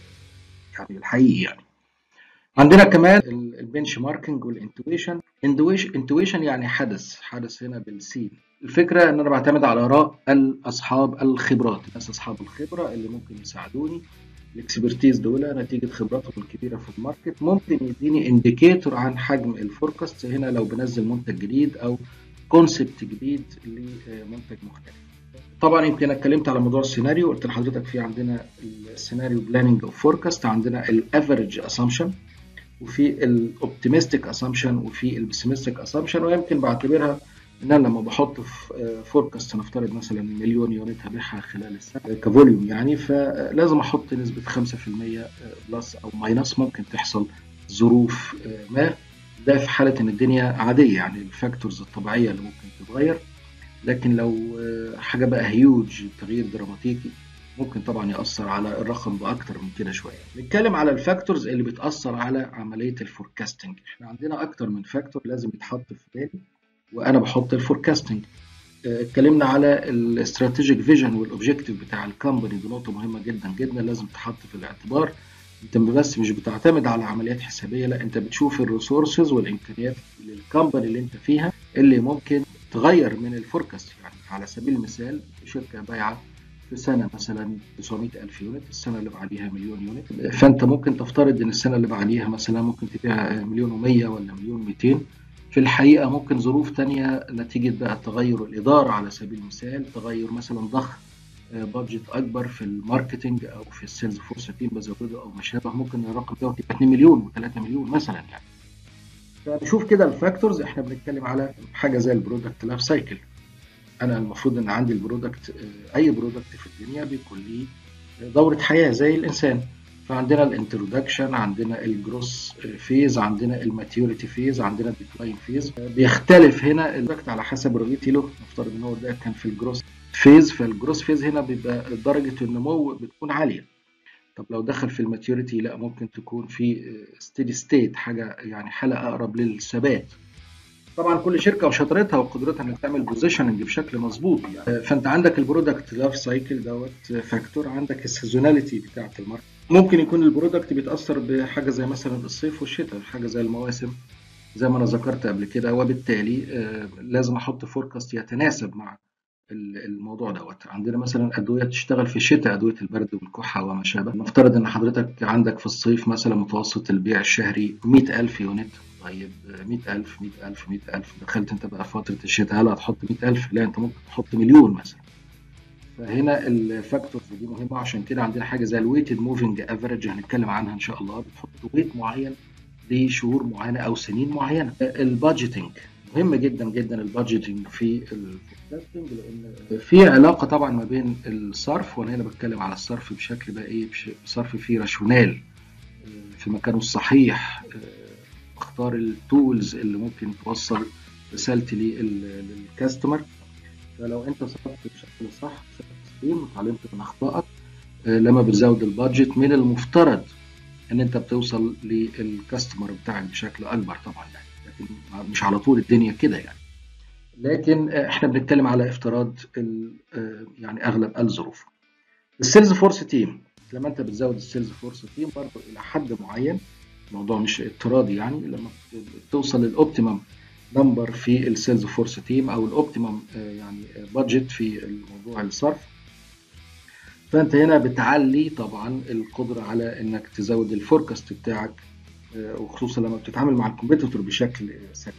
يعني الحقيقي يعني عندنا كمان البنش ماركينج والانتويشن انتويشن يعني حدث حدث هنا بالسين الفكره ان انا بعتمد على اراء الاصحاب الخبرات الناس اصحاب الخبره اللي ممكن يساعدوني الاكسبرتيز دول نتيجه خبراتهم الكبيره في الماركت ممكن يديني انديكيتور عن حجم الفوركاست هنا لو بنزل منتج جديد او كونسبت جديد لمنتج مختلف طبعا يمكن اتكلمت على موضوع السيناريو قلت لحضرتك في عندنا السيناريو بلاننج اوف فوركاست عندنا الافريج اسامبشن وفي الاوبتيمستيك اسامبشن وفي البيسيمستيك اسامبشن ويمكن بعتبرها ان انا لما بحط في فوركاست نفترض مثلا مليون يونت هبيعها خلال السنه كفوليوم يعني فلازم احط نسبه 5% بلس او ماينس ممكن تحصل ظروف ما ده في حاله ان الدنيا عاديه يعني الفاكتورز الطبيعيه اللي ممكن تتغير لكن لو حاجه بقى هيوج تغيير دراماتيكي ممكن طبعا يأثر على الرقم بأكتر من كده شوية. نتكلم على الفاكتورز اللي بتأثر على عملية الفوركاستنج. احنا عندنا أكتر من فاكتور لازم يتحط في بالي وأنا بحط الفوركاستنج. اتكلمنا على الاستراتيجيك فيجن والاوبجيكتيف بتاع الكومباني دي نقطة مهمة جدا جدا لازم تحط في الاعتبار. انت بس مش بتعتمد على عمليات حسابية لا انت بتشوف الريسورسز والامكانيات للكومباني اللي انت فيها اللي ممكن تغير من الفوركاست يعني على سبيل المثال شركة بايعة في سنة مثلا 900 ألف يونت السنة اللي بعديها مليون يونت فأنت ممكن تفترض إن السنة اللي بعديها مثلا ممكن تبيع مليون و100 ولا مليون 200 في الحقيقة ممكن ظروف تانية نتيجة بقى تغير الإدارة على سبيل المثال تغير مثلا ضخ بادجت أكبر في الماركتينج أو في السيلز فورس تيم بزوده أو ما شابه ممكن الرقم ده يبقى 2 مليون و3 مليون مثلا يعني فنشوف كده الفاكتورز احنا بنتكلم على حاجة زي البرودكت لايف سايكل انا المفروض ان عندي البرودكت اي برودكت في الدنيا بيكون ليه دوره حياه زي الانسان فعندنا الانترودكشن عندنا الجروس فيز عندنا الماتيوريتي فيز عندنا الديكلاين فيز بيختلف هنا البرودكت على حسب رؤيتي له نفترض ان هو ده كان في الجروس فيز فالجروس فيز هنا بيبقى درجه النمو بتكون عاليه طب لو دخل في الماتيوريتي لا ممكن تكون في ستيدي ستيت حاجه يعني حاله اقرب للثبات طبعا كل شركه وشطارتها وقدرتها انك تعمل بوزيشننج بشكل مظبوط يعني فانت عندك البرودكت لايف سايكل دوت فاكتور عندك السيزوناليتي بتاعت الماركت ممكن يكون البرودكت بيتاثر بحاجه زي مثلا الصيف والشتاء حاجه زي المواسم زي ما انا ذكرت قبل كده وبالتالي لازم احط فوركاست يتناسب مع الموضوع دوت عندنا مثلا ادويه تشتغل في الشتاء ادويه البرد والكحه وما شابه نفترض ان حضرتك عندك في الصيف مثلا متوسط البيع الشهري 100000 يونت طيب 100000 100000 100000 دخلت انت بقى فتره الشتاء هل هتحط 100000 لا انت ممكن تحط مليون مثلا فهنا الفاكتورز دي مهمه عشان كده عندنا حاجه زي الويتد موفينج افريج هنتكلم عنها ان شاء الله بتحط ويت معين لشهور معينه او سنين معينه البادجيتنج مهم جدا جدا البادجيتنج في الفوركاستنج لان في علاقه طبعا ما بين الصرف وانا هنا بتكلم على الصرف بشكل بقى ايه صرف فيه راشونال في مكانه الصحيح اختار التولز اللي ممكن توصل رسالتي للكاستمر فلو انت صرفت بشكل صح بشكل سليم وتعلمت من اخطائك لما بتزود البادجت من المفترض ان انت بتوصل للكاستمر بتاعك بشكل اكبر طبعا يعني لكن مش على طول الدنيا كده يعني لكن احنا بنتكلم على افتراض يعني اغلب الظروف السيلز فورس تيم لما انت بتزود السيلز فورس تيم برضه الى حد معين الموضوع مش اضطرادي يعني لما توصل للاوبتيمم نمبر في السيلز فورس تيم او الاوبتيمم يعني بادجت في الموضوع الصرف فانت هنا بتعلي طبعا القدره على انك تزود الفوركاست بتاعك وخصوصا لما بتتعامل مع الكومبيتيتور بشكل سليم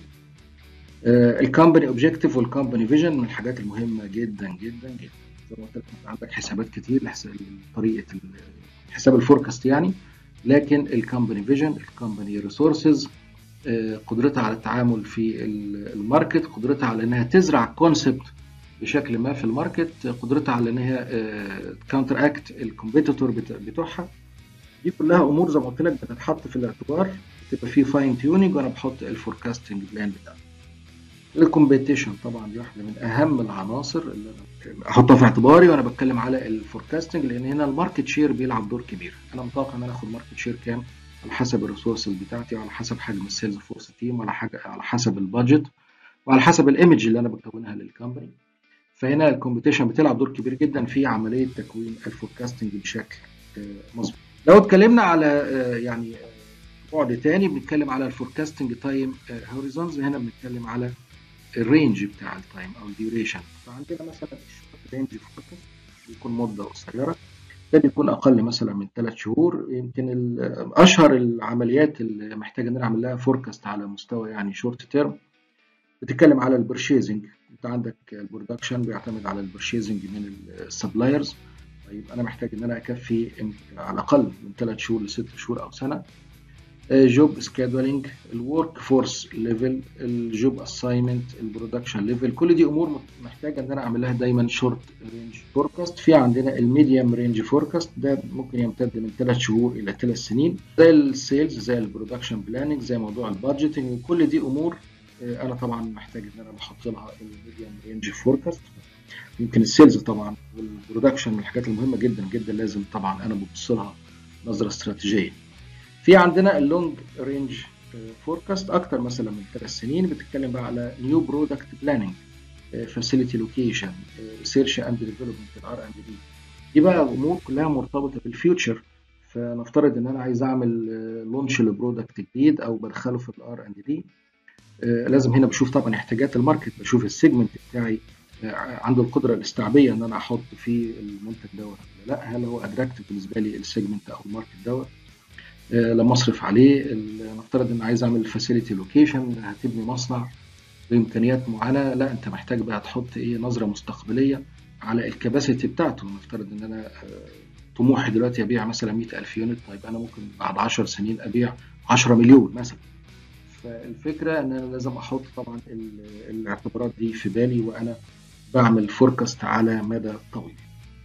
الكومباني اوبجيكتيف والكومباني فيجن من الحاجات المهمه جدا جدا جدا زي ما قلت لك عندك حسابات كتير لطريقه حساب الفوركاست يعني لكن الكومباني فيجن الكومباني ريسورسز قدرتها على التعامل في الماركت قدرتها على انها تزرع كونسبت بشكل ما في الماركت قدرتها على ان هي كاونتر اكت الكومبيتيتور بتوعها دي كلها امور زي ما قلت لك بتتحط في الاعتبار بتبقى فيه فاين تيوننج وانا بحط الفوركاستنج بلان بتاعي الكومبيتيشن طبعا دي واحده من اهم العناصر اللي انا احطها في اعتباري وانا بتكلم على الفوركاستنج لان هنا الماركت شير بيلعب دور كبير انا متوقع ان انا اخد ماركت شير كام على حسب الريسورسز بتاعتي وعلى حسب حجم السيلز فورس تيم وعلى حاجه على حسب البادجت وعلى حسب الايمج اللي انا بكونها للكومباني فهنا الكومبيتيشن بتلعب دور كبير جدا في عمليه تكوين الفوركاستنج بشكل مظبوط لو اتكلمنا على يعني بعد تاني بنتكلم على الفوركاستنج تايم هوريزونز هنا بنتكلم على الرينج بتاع التايم او الديوريشن فعندنا مثلا الشورت رينج فوركاست بيكون مده قصيره ده بيكون اقل مثلا من ثلاث شهور يمكن اشهر العمليات اللي محتاجه ان نعمل لها فوركاست على مستوى يعني شورت تيرم بتتكلم على البرشيزنج انت عندك البرودكشن بيعتمد على البرشيزنج من السبلايرز طيب انا محتاج ان انا اكفي على الاقل من ثلاث شهور لست شهور او سنه جوب سكادولينج الورك فورس ليفل الجوب اساينمنت البرودكشن ليفل كل دي امور محتاجه ان انا اعمل لها دايما شورت رينج فوركاست في عندنا الميديوم رينج فوركاست ده ممكن يمتد من ثلاث شهور الى ثلاث سنين زي السيلز زي البرودكشن بلاننج زي موضوع البادجيتنج كل دي امور انا طبعا محتاج ان انا بحط لها الميديوم رينج فوركاست يمكن السيلز طبعا والبرودكشن من الحاجات المهمه جدا جدا لازم طبعا انا ببص لها نظره استراتيجيه في عندنا اللونج رينج فوركاست اكتر مثلا من ثلاث سنين بتتكلم بقى على نيو برودكت بلاننج فاسيلتي لوكيشن ريسيرش اند ديفلوبمنت الار اند دي دي بقى امور كلها مرتبطه بالفيوتشر فنفترض ان انا عايز اعمل لونش لبرودكت جديد او بدخله في الار اند دي لازم هنا بشوف طبعا احتياجات الماركت بشوف السيجمنت بتاعي عنده القدره الاستيعابيه ان انا احط فيه المنتج دوت ولا لا هل هو اتراكتيف بالنسبه لي السيجمنت او الماركت دوت لما اصرف عليه نفترض ان عايز اعمل فاسيلتي لوكيشن هتبني مصنع بامكانيات معينه لا انت محتاج بقى تحط ايه نظره مستقبليه على الكباسيتي بتاعته نفترض ان انا طموحي دلوقتي ابيع مثلا 100000 يونت طيب انا ممكن بعد 10 سنين ابيع 10 مليون مثلا فالفكره ان انا لازم احط طبعا الاعتبارات دي في بالي وانا بعمل فوركاست على مدى طويل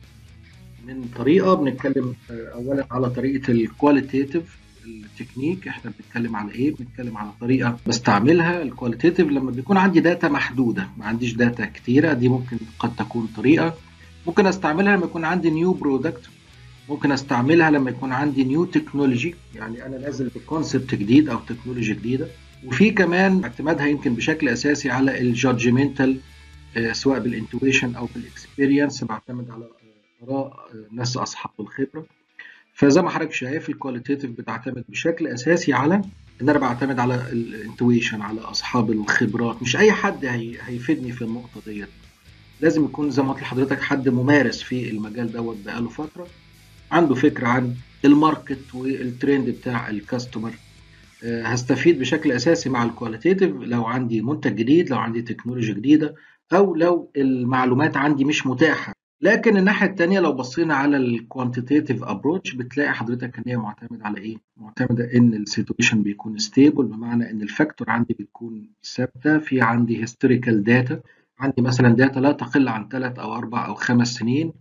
من طريقه بنتكلم اولا على طريقه الكواليتيتيف التكنيك احنا بنتكلم على ايه بنتكلم على طريقه بستعملها الكواليتيتيف لما بيكون عندي داتا محدوده ما عنديش داتا كتيره دي ممكن قد تكون طريقه ممكن استعملها لما يكون عندي نيو برودكت ممكن استعملها لما يكون عندي نيو تكنولوجي يعني انا نازل بكونسبت جديد او تكنولوجي جديده وفي كمان اعتمادها يمكن بشكل اساسي على الجادجمنتال سواء بالانتويشن او بالاكسبيرينس بعتمد على اراء ناس اصحاب الخبره فزي ما حضرتك شايف الكواليتيتيف بتعتمد بشكل اساسي على ان انا بعتمد على الانتويشن على اصحاب الخبرات مش اي حد هي هيفيدني في النقطه ديت لازم يكون زي ما قلت لحضرتك حد ممارس في المجال دوت بقاله فتره عنده فكره عن الماركت والترند بتاع الكاستمر هستفيد بشكل اساسي مع الكواليتيف لو عندي منتج جديد لو عندي تكنولوجيا جديده او لو المعلومات عندي مش متاحه لكن الناحيه الثانيه لو بصينا على الكوانتيتيف ابروتش بتلاقي حضرتك ان هي معتمد على ايه معتمده ان السيتويشن بيكون ستيبل بمعنى ان الفاكتور عندي بتكون ثابته في عندي هيستوريكال داتا عندي مثلا داتا لا تقل عن ثلاث او اربع او خمس سنين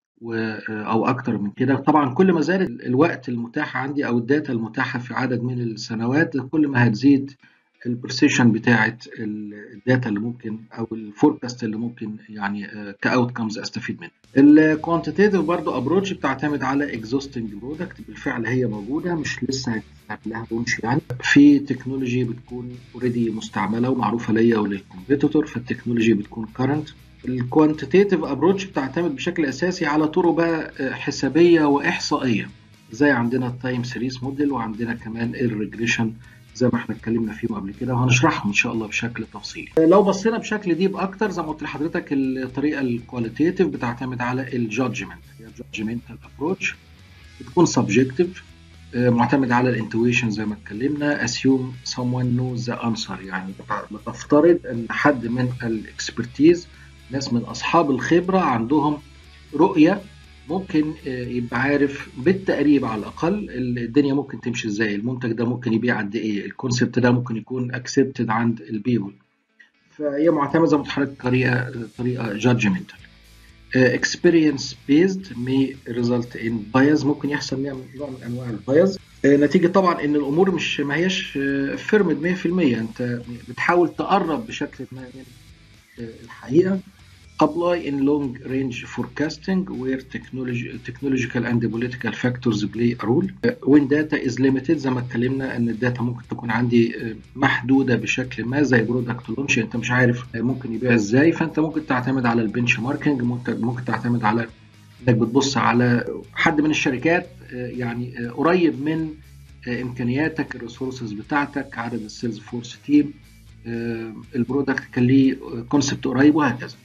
او اكتر من كده طبعا كل ما زاد الوقت المتاح عندي او الداتا المتاحه في عدد من السنوات كل ما هتزيد البرسيشن بتاعه الداتا اللي ممكن او الفوركاست اللي ممكن يعني كاوت كمز استفيد منه الكوانتيتيف برضو ابروتش بتعتمد على اكزوستنج برودكت بالفعل هي موجوده مش لسه لها لونش يعني في تكنولوجي بتكون اوريدي مستعمله ومعروفه ليا وللكومبيتيتور فالتكنولوجي بتكون كرنت الكوانتيتيف ابروتش بتعتمد بشكل اساسي على طرق بقى حسابيه واحصائيه زي عندنا التايم سيريز موديل وعندنا كمان الريجريشن زي ما احنا اتكلمنا فيهم قبل كده وهنشرحهم ان شاء الله بشكل تفصيلي. لو بصينا بشكل ديب اكتر زي ما قلت لحضرتك الطريقه الكواليتيف بتعتمد على الجادجمنت هي الجادجمنتال ابروتش بتكون سبجكتيف معتمد على الانتويشن زي ما اتكلمنا assume someone knows the answer يعني بتفترض ان حد من الاكسبرتيز ناس من اصحاب الخبره عندهم رؤيه ممكن يبقى عارف بالتقريب على الاقل الدنيا ممكن تمشي ازاي المنتج ده ممكن يبيع قد ايه الكونسبت ده ممكن يكون اكسبتد عند البيبل فهي معتمده زي ما حضرتك طريقه طريقه جادجمنتال اكسبيرينس بيزد may result in bias ممكن يحصل نوع من انواع البايز نتيجه طبعا ان الامور مش ما هياش فيرمد 100% انت بتحاول تقرب بشكل ما من الحقيقه apply in long range forecasting where technology, technological and political factors play a role when data is limited زي ما اتكلمنا ان الداتا ممكن تكون عندي محدوده بشكل ما زي برودكت لونش انت مش عارف ممكن يبيع ازاي فانت ممكن تعتمد على البنش ماركينج ممكن تعتمد على انك بتبص على حد من الشركات يعني قريب من امكانياتك الريسورسز بتاعتك عدد السيلز فورس تيم البرودكت كان ليه كونسبت قريب وهكذا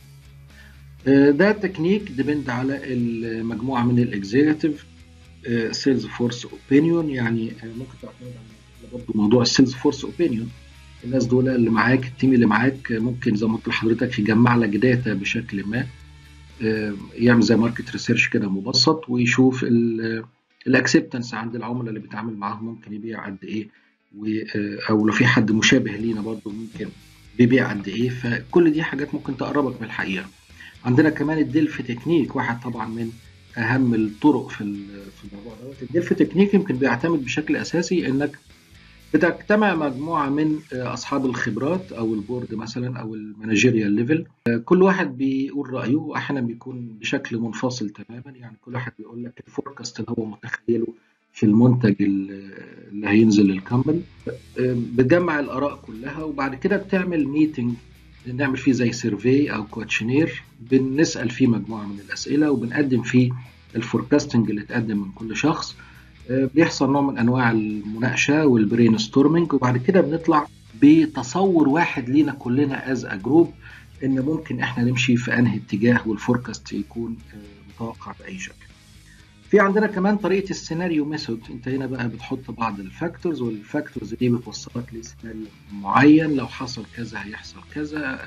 ده تكنيك ديبند على المجموعه من الاكزيكتيف سيلز فورس اوبينيون يعني ممكن تعتمد على برضه موضوع السيلز فورس اوبينيون الناس دول اللي معاك التيم اللي معاك ممكن زي ما قلت لحضرتك يجمع لك داتا بشكل ما يعمل زي ماركت ريسيرش كده مبسط ويشوف الاكسبتنس عند العملاء اللي بيتعامل معاهم ممكن يبيع قد ايه او لو في حد مشابه لينا برضه ممكن بيبيع قد ايه فكل دي حاجات ممكن تقربك من الحقيقه عندنا كمان الدلف تكنيك واحد طبعا من اهم الطرق في في الموضوع دوت الدلف تكنيك يمكن بيعتمد بشكل اساسي انك بتجتمع مجموعه من اصحاب الخبرات او البورد مثلا او المانجيريال ليفل كل واحد بيقول رايه واحيانا بيكون بشكل منفصل تماما يعني كل واحد بيقول لك الفوركاست اللي هو متخيله في المنتج اللي هينزل للكمباني بتجمع الاراء كلها وبعد كده بتعمل ميتنج نعمل فيه زي سيرفي او كواتشنير بنسال فيه مجموعه من الاسئله وبنقدم فيه الفوركاستنج اللي اتقدم من كل شخص بيحصل نوع من انواع المناقشه والبرين ستورمنج وبعد كده بنطلع بتصور واحد لينا كلنا از ا جروب ان ممكن احنا نمشي في انهي اتجاه والفوركاست يكون متوقع باي شكل. في عندنا كمان طريقه السيناريو ميثود انت هنا بقى بتحط بعض الفاكتورز والفاكتورز دي بتوصلك لسيناريو معين لو حصل كذا هيحصل كذا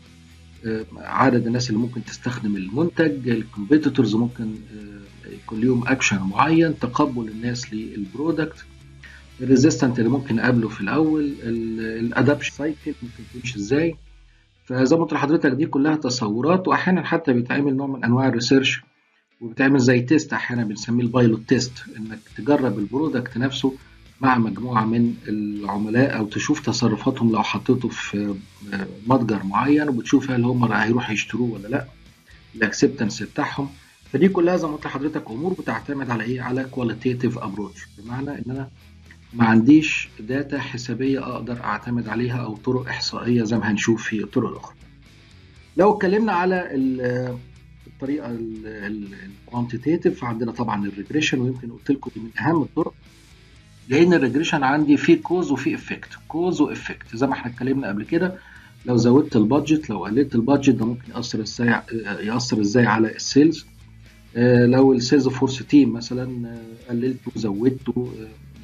عدد الناس اللي ممكن تستخدم المنتج الكومبيتيتورز ممكن يكون ليهم اكشن معين تقبل الناس للبرودكت الريزيستنت اللي ممكن اقابله في الاول الادابشن سايكل ممكن تمشي ازاي فزي ما قلت لحضرتك دي كلها تصورات واحيانا حتى بيتعمل نوع من انواع الريسيرش وبتعمل زي تيست احيانا بنسميه البايلوت تيست انك تجرب البرودكت نفسه مع مجموعه من العملاء او تشوف تصرفاتهم لو حطيته في متجر معين وبتشوف هل هم هيروحوا يشتروه ولا لا الاكسبتنس بتاعهم فدي كلها زي ما قلت لحضرتك امور بتعتمد على ايه على كواليتيف ابروتش بمعنى ان انا ما عنديش داتا حسابيه اقدر اعتمد عليها او طرق احصائيه زي ما هنشوف في الطرق الاخرى لو اتكلمنا على الطريقه الكوانتيتيف فعندنا طبعا الريجريشن ويمكن قلت لكم دي من اهم الطرق لان الريجريشن عندي فيه كوز وفيه افكت كوز وافكت زي ما احنا اتكلمنا قبل كده لو زودت البادجت لو قللت البادجت ده ممكن ياثر ازاي ياثر ازاي على السيلز لو السيلز فورس تيم مثلا قللته زودته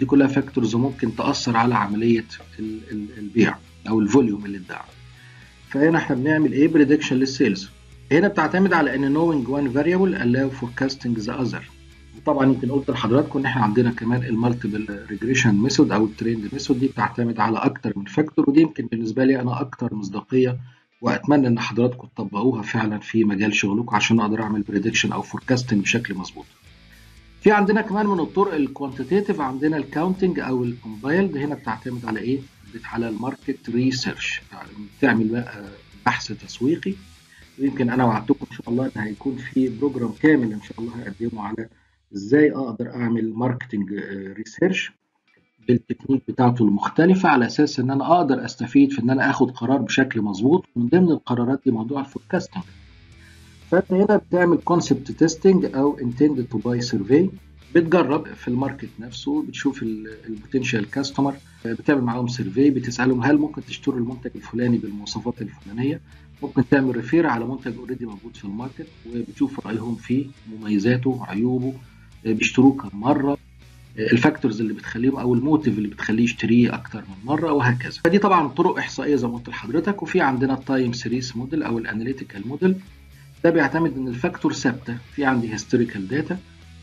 دي كلها فاكتورز ممكن تاثر على عمليه البيع او الفوليوم اللي اتباع فهنا احنا بنعمل ايه بريدكشن للسيلز هنا بتعتمد على ان knowing one variable allow forecasting the other طبعا يمكن قلت لحضراتكم ان احنا عندنا كمان المالتيبل ريجريشن ميثود او الترند ميثود دي بتعتمد على اكتر من فاكتور ودي يمكن بالنسبه لي انا اكتر مصداقيه واتمنى ان حضراتكم تطبقوها فعلا في مجال شغلكم عشان اقدر اعمل بريدكشن او فوركاستنج بشكل مظبوط. في عندنا كمان من الطرق الكوانتيتيف عندنا الكاونتنج او الكومبايلد هنا بتعتمد على ايه؟ على الماركت ريسيرش يعني بتعمل بقى بحث تسويقي ويمكن انا وعدتكم ان شاء الله ان هيكون في بروجرام كامل ان شاء الله هقدمه على ازاي اقدر اعمل ماركتنج ريسيرش بالتكنيك بتاعته المختلفة على أساس إن أنا أقدر أستفيد في إن أنا آخد قرار بشكل مظبوط من ضمن القرارات دي موضوع الفوركاستنج. فأنت هنا بتعمل كونسبت تيستنج أو intended to buy survey بتجرب في الماركت نفسه بتشوف البوتنشال كاستمر بتعمل معاهم سيرفي بتسالهم هل ممكن تشتروا المنتج الفلاني بالمواصفات الفلانيه ممكن تعمل ريفير على منتج اوريدي موجود في الماركت وبتشوف رايهم فيه مميزاته عيوبه بيشتروه كم مره الفاكتورز اللي بتخليهم او الموتيف اللي بتخليه يشتريه اكتر من مره وهكذا فدي طبعا طرق احصائيه زي ما قلت لحضرتك وفي عندنا التايم سيريس موديل او الاناليتيكال موديل ده بيعتمد ان الفاكتور ثابته في عندي هيستوريكال داتا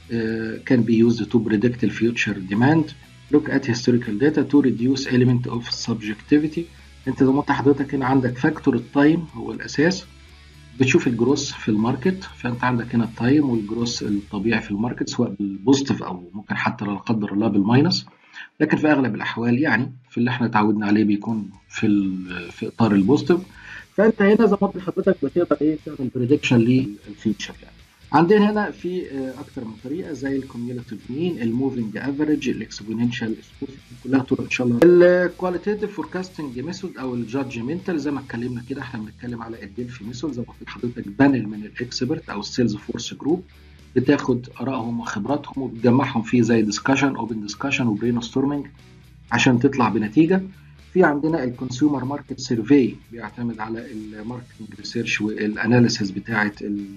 can be used to predict the future demand look at historical data to reduce element of subjectivity انت زي ما قلت حضرتك هنا عندك فاكتور التايم هو الاساس بتشوف الجروس في الماركت فانت عندك هنا التايم والجروس الطبيعي في الماركت سواء بالبوزيتيف او ممكن حتى لا قدر الله بالماينس لكن في اغلب الاحوال يعني في اللي احنا اتعودنا عليه بيكون في في اطار البوزيتيف فانت هنا زي ما قلت لحضرتك بتقدر ايه تعمل بريدكشن للفيوتشر يعني عندنا هنا في اكتر من طريقه زي الكوميوليتيف مين الموفينج افريج الاكسبوننشال كلها طرق ان شاء الله الكواليتيف فوركاستنج ميثود او الجادجمنتال زي ما اتكلمنا كده احنا بنتكلم على الديلفي ميثود زي ما قلت لحضرتك بانل من الاكسبرت او السيلز فورس جروب بتاخد ارائهم وخبراتهم وبتجمعهم في زي ديسكشن اوبن ديسكشن وبرين ستورمنج عشان تطلع بنتيجه في عندنا الكونسيومر ماركت سيرفي بيعتمد على الماركتنج ريسيرش والاناليسيس بتاعه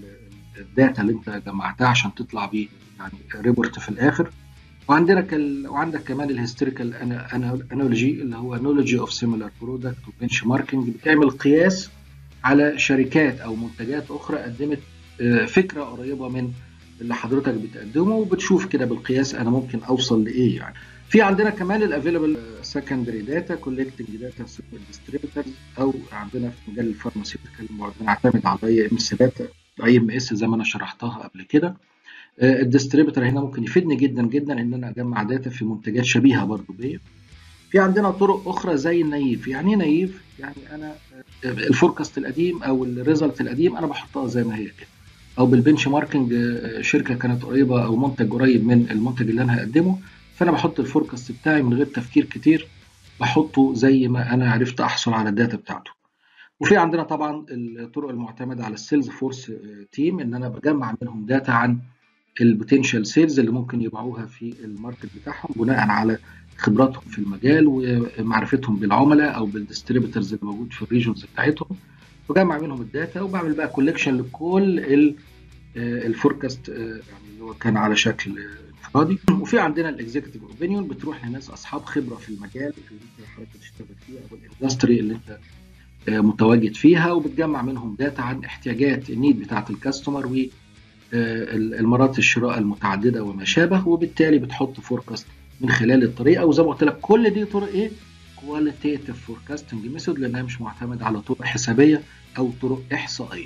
الداتا اللي انت جمعتها عشان تطلع بيه يعني ريبورت في الاخر وعندنا كال... وعندك كمان الهيستوريكال انالوجي اللي هو نولوجي اوف سيميلار برودكت وبنش ماركينج بتعمل قياس على شركات او منتجات اخرى قدمت فكره قريبه من اللي حضرتك بتقدمه وبتشوف كده بالقياس انا ممكن اوصل لايه يعني في عندنا كمان الافيلبل سكندري داتا كولكتنج داتا ديستريبيوترز او عندنا في مجال الفارماسيوتيكال بنعتمد على اي ام اس داتا اي ام اس زي ما انا شرحتها قبل كده الديستريبيوتر هنا ممكن يفيدني جدا جدا ان انا اجمع داتا في منتجات شبيهه برضو بيا في عندنا طرق اخرى زي النايف يعني ايه نايف يعني انا الفوركاست القديم او الريزلت القديم انا بحطها زي ما هي كده او بالبنش ماركينج شركه كانت قريبه او منتج قريب من المنتج اللي انا هقدمه فانا بحط الفوركاست بتاعي من غير تفكير كتير بحطه زي ما انا عرفت احصل على الداتا بتاعته وفي عندنا طبعا الطرق المعتمده على السيلز فورس تيم ان انا بجمع منهم داتا عن البوتنشال سيلز اللي ممكن يبيعوها في الماركت بتاعهم بناء على خبراتهم في المجال ومعرفتهم بالعملاء او بالديستريبيوترز اللي موجود في الريجنز بتاعتهم بجمع منهم الداتا وبعمل بقى كولكشن لكل الفوركاست يعني اللي هو كان على شكل انفرادي وفي عندنا الاكزيكتيف اوبينيون بتروح لناس اصحاب خبره في المجال اللي انت حضرتك بتشتغل فيه او الاندستري اللي انت متواجد فيها وبتجمع منهم داتا عن احتياجات النيد بتاعت الكاستمر و المرات الشراء المتعدده وما شابه وبالتالي بتحط فوركاست من خلال الطريقه وزي ما قلت لك كل دي طرق ايه؟ كواليتيف فوركاستنج ميثود لانها مش معتمده على طرق حسابيه او طرق احصائيه.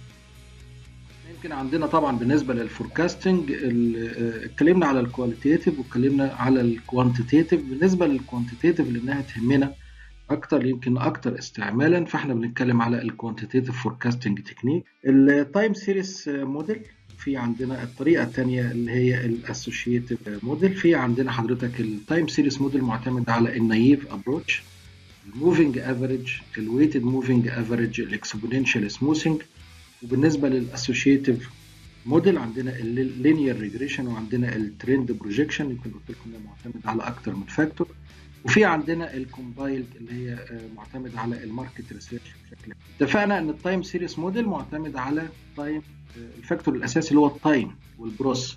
يمكن عندنا طبعا بالنسبه للفوركاستنج اتكلمنا على الكواليتيف واتكلمنا على الكوانتيتيف بالنسبه للكوانتيتيف لانها تهمنا اكتر يمكن اكتر استعمالا فاحنا بنتكلم على الكوانتيتيف فوركاستنج تكنيك التايم سيريس موديل في عندنا الطريقه الثانيه اللي هي الاسوشيتيف موديل في عندنا حضرتك التايم سيريس موديل معتمد على النايف ابروتش الموفينج افريج الويتد موفينج افريج الاكسبوننشال سموثينج وبالنسبه للاسوشيتيف موديل عندنا اللينير ريجريشن وعندنا الترند بروجيكشن يمكن قلت لكم ده معتمد على اكتر من فاكتور وفي عندنا الكومبايلد اللي هي معتمد على الماركت ريسيرش بشكل اتفقنا ان التايم سيريس موديل معتمد على تايم الفاكتور الاساسي اللي هو التايم والبروس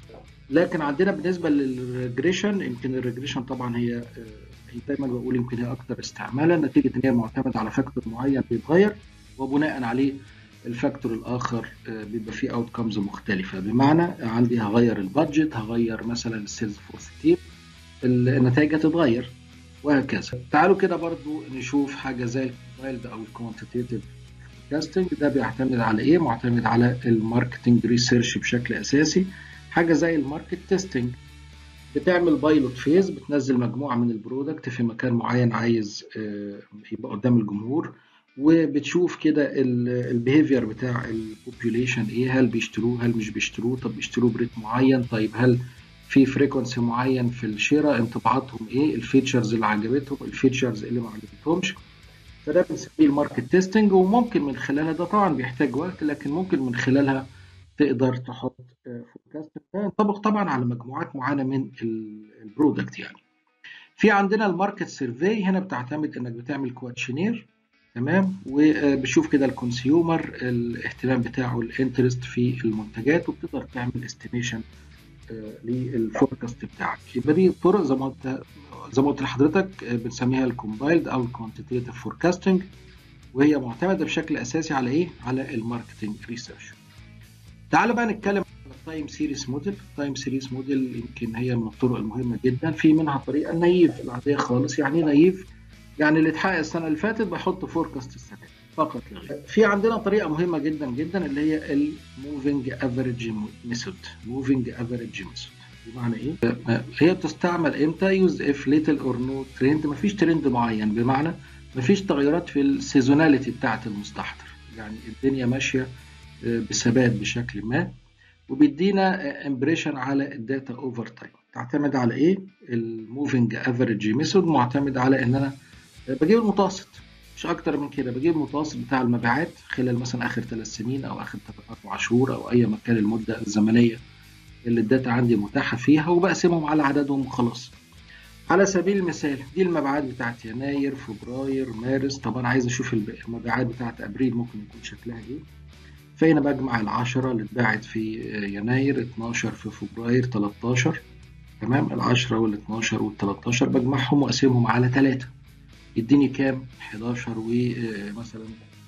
لكن عندنا بالنسبه للريجريشن يمكن الريجريشن طبعا هي آه، هي دايما بقول يمكن هي اكثر استعمالا نتيجه ان هي معتمده على فاكتور معين بيتغير وبناء عليه الفاكتور الاخر آه، بيبقى فيه اوت كمز مختلفه بمعنى عندي هغير البادجت هغير مثلا السيلز فورس تيم النتائج هتتغير وهكذا تعالوا كده برضو نشوف حاجه زي الكومبايلد او الكوانتيتيف فوركاستنج ده بيعتمد على ايه معتمد على الماركتنج ريسيرش بشكل اساسي حاجه زي الماركت تيستنج بتعمل بايلوت فيز بتنزل مجموعه من البرودكت في مكان معين عايز آه، يبقى قدام الجمهور وبتشوف كده البيهيفير بتاع البوبيوليشن ايه هل بيشتروه هل مش بيشتروه طب بيشتروه بريت معين طيب هل في فريكونسي معين في الشراء انطباعاتهم ايه الفيتشرز اللي عجبتهم الفيتشرز اللي ما عجبتهمش فده بنسميه الماركت تيستنج وممكن من خلالها ده طبعا بيحتاج وقت لكن ممكن من خلالها تقدر تحط فوركاست ينطبق طبعا على مجموعات معينه من البرودكت يعني في عندنا الماركت سيرفي هنا بتعتمد انك بتعمل كواتشنير تمام وبشوف كده الكونسيومر الاهتمام بتاعه الانترست في المنتجات وبتقدر تعمل استيميشن للفوركاست بتاعك يبقى دي طرق زي ما قلت زي ما قلت لحضرتك بنسميها الكومبايلد او الكوانتيتيف فوركاستنج وهي معتمده بشكل اساسي على ايه؟ على الماركتنج ريسيرش. تعالوا بقى نتكلم عن التايم سيريس موديل، التايم سيريس موديل يمكن هي من الطرق المهمه جدا، في منها طريقه النايف العاديه خالص، يعني ايه نايف؟ يعني اللي اتحقق السنه اللي فاتت بحط فوركاست السنه دي فقط لا غير. في عندنا طريقه مهمه جدا جدا اللي هي الموفينج افريج ميثود، موفينج افريج ميثود. بمعنى ايه؟ هي بتستعمل امتى؟ يوز اف ليتل اور نو ترند مفيش ترند معين بمعنى مفيش تغيرات في السيزوناليتي بتاعت المستحضر يعني الدنيا ماشيه بثبات بشكل ما وبيدينا امبريشن على الداتا اوفر تايم تعتمد على ايه؟ الموفينج افريج ميثود معتمد على ان انا بجيب المتوسط مش اكتر من كده بجيب المتوسط بتاع المبيعات خلال مثلا اخر ثلاث سنين او اخر ثلاث اربع شهور او اي مكان المده الزمنيه اللي الداتا عندي متاحة فيها وبقسمهم على عددهم وخلاص على سبيل المثال دي المبيعات بتاعت يناير فبراير مارس طب انا عايز اشوف المبيعات بتاعت ابريل ممكن يكون شكلها ايه فهنا بجمع العشرة اللي اتباعت في يناير 12 في فبراير 13 تمام العشرة وال 12 وال 13 بجمعهم واقسمهم على 3 يديني كام 11 ومثلا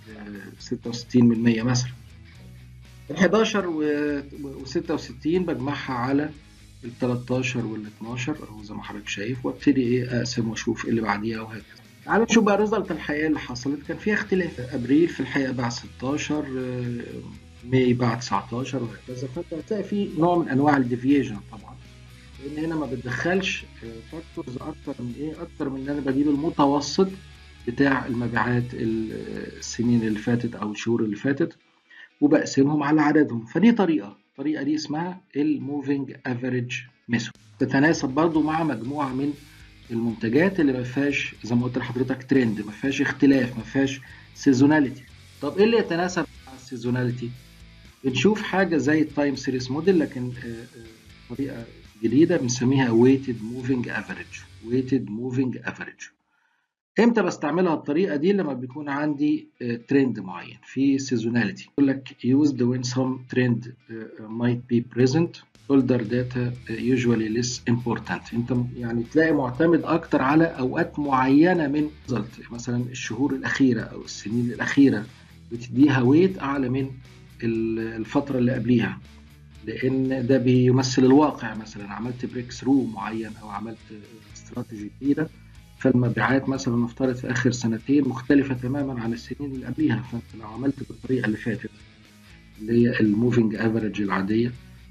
66 من 100 مثلا ال 11 و 66 بجمعها على ال 13 وال 12 اهو زي ما حضرتك شايف وابتدي ايه اقسم واشوف اللي بعديها وهكذا. تعالوا نشوف بقى ريزلت الحقيقه اللي حصلت كان فيها اختلاف ابريل في الحقيقه باع 16 ماي باع 19 وهكذا فانت هتلاقي في نوع من انواع الديفيجن طبعا لان هنا ما بتدخلش فاكتورز اكتر من ايه اكتر من ان انا بجيب المتوسط بتاع المبيعات السنين اللي فاتت او الشهور اللي فاتت وبقسمهم على عددهم فدي طريقه الطريقه دي اسمها الموفينج افريج ميثود تتناسب برضو مع مجموعه من المنتجات اللي ما فيهاش زي ما قلت لحضرتك ترند ما فيهاش اختلاف ما فيهاش سيزوناليتي طب ايه اللي يتناسب مع السيزوناليتي بنشوف حاجه زي التايم سيريس موديل لكن طريقه جديده بنسميها ويتد موفينج افريج ويتد موفينج افريج امتى بستعملها الطريقه دي لما بيكون عندي ترند معين في سيزوناليتي يقول لك used when some trend might be present older data usually less important انت يعني تلاقي معتمد اكتر على اوقات معينه من result مثلا الشهور الاخيره او السنين الاخيره بتديها ويت اعلى من الفتره اللي قبليها لان ده بيمثل الواقع مثلا عملت بريك ثرو معين او عملت استراتيجي جديده فالمبيعات مثلا نفترض في اخر سنتين مختلفه تماما عن السنين اللي قبليها فانت لو عملت بالطريقه اللي فاتت اللي هي الموفينج افريج العاديه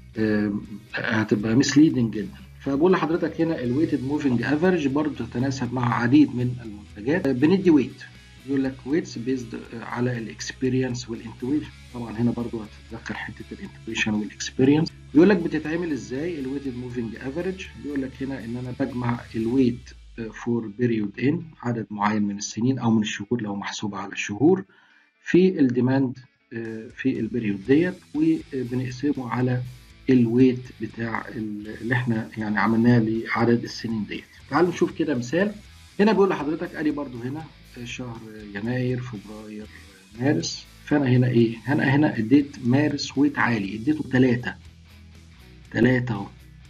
هتبقى مسليدنج جدا فبقول لحضرتك هنا الويتد موفينج افريج برضه تتناسب مع عديد من المنتجات بندي ويت يقول لك ويتس بيزد على الاكسبيرينس والانتويشن طبعا هنا برضه هتتذكر حته الانتويشن والاكسبيرينس بيقول لك بتتعمل ازاي الويتد موفينج افريج بيقول لك هنا ان انا بجمع الويت فور بيريود ان عدد معين من السنين او من الشهور لو محسوبه على الشهور في الديماند في البيريود ديت وبنقسمه على الويت بتاع اللي احنا يعني عملناه لعدد السنين ديت تعالوا نشوف كده مثال هنا بيقول لحضرتك ادي برضو هنا شهر يناير فبراير مارس فانا هنا ايه هنا هنا اديت مارس ويت عالي اديته ثلاثة ثلاثة اهو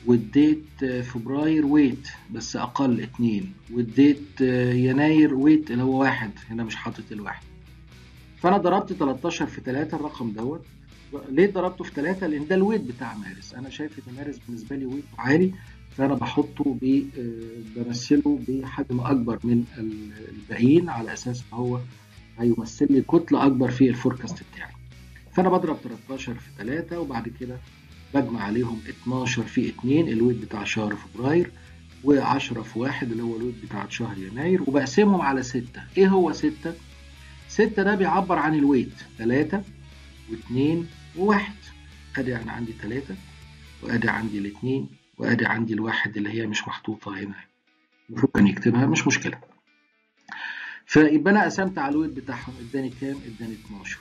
واديت فبراير ويت بس اقل اتنين واديت يناير ويت اللي هو واحد هنا مش حاطط الواحد فانا ضربت 13 في 3 الرقم دوت ليه ضربته في 3 لان ده الويت بتاع مارس انا شايف ان مارس بالنسبه لي ويت عالي فانا بحطه ب بمثله بحجم اكبر من الباقيين على اساس ان هو هيمثل لي كتله اكبر في الفوركاست بتاعي فانا بضرب 13 في 3 وبعد كده بجمع عليهم 12 في 2 الويت بتاع شهر فبراير و10 في 1 اللي هو الويت بتاع شهر يناير وبقسمهم على 6 ايه هو 6 6 ده بيعبر عن الويت 3 و2 و1 ادي انا عندي 3 وادي عندي الاثنين وادي عندي الواحد اللي هي مش محطوطه هنا المفروض كان يكتبها مش مشكله فيبقى انا قسمت على الويت بتاعهم اداني كام اداني 12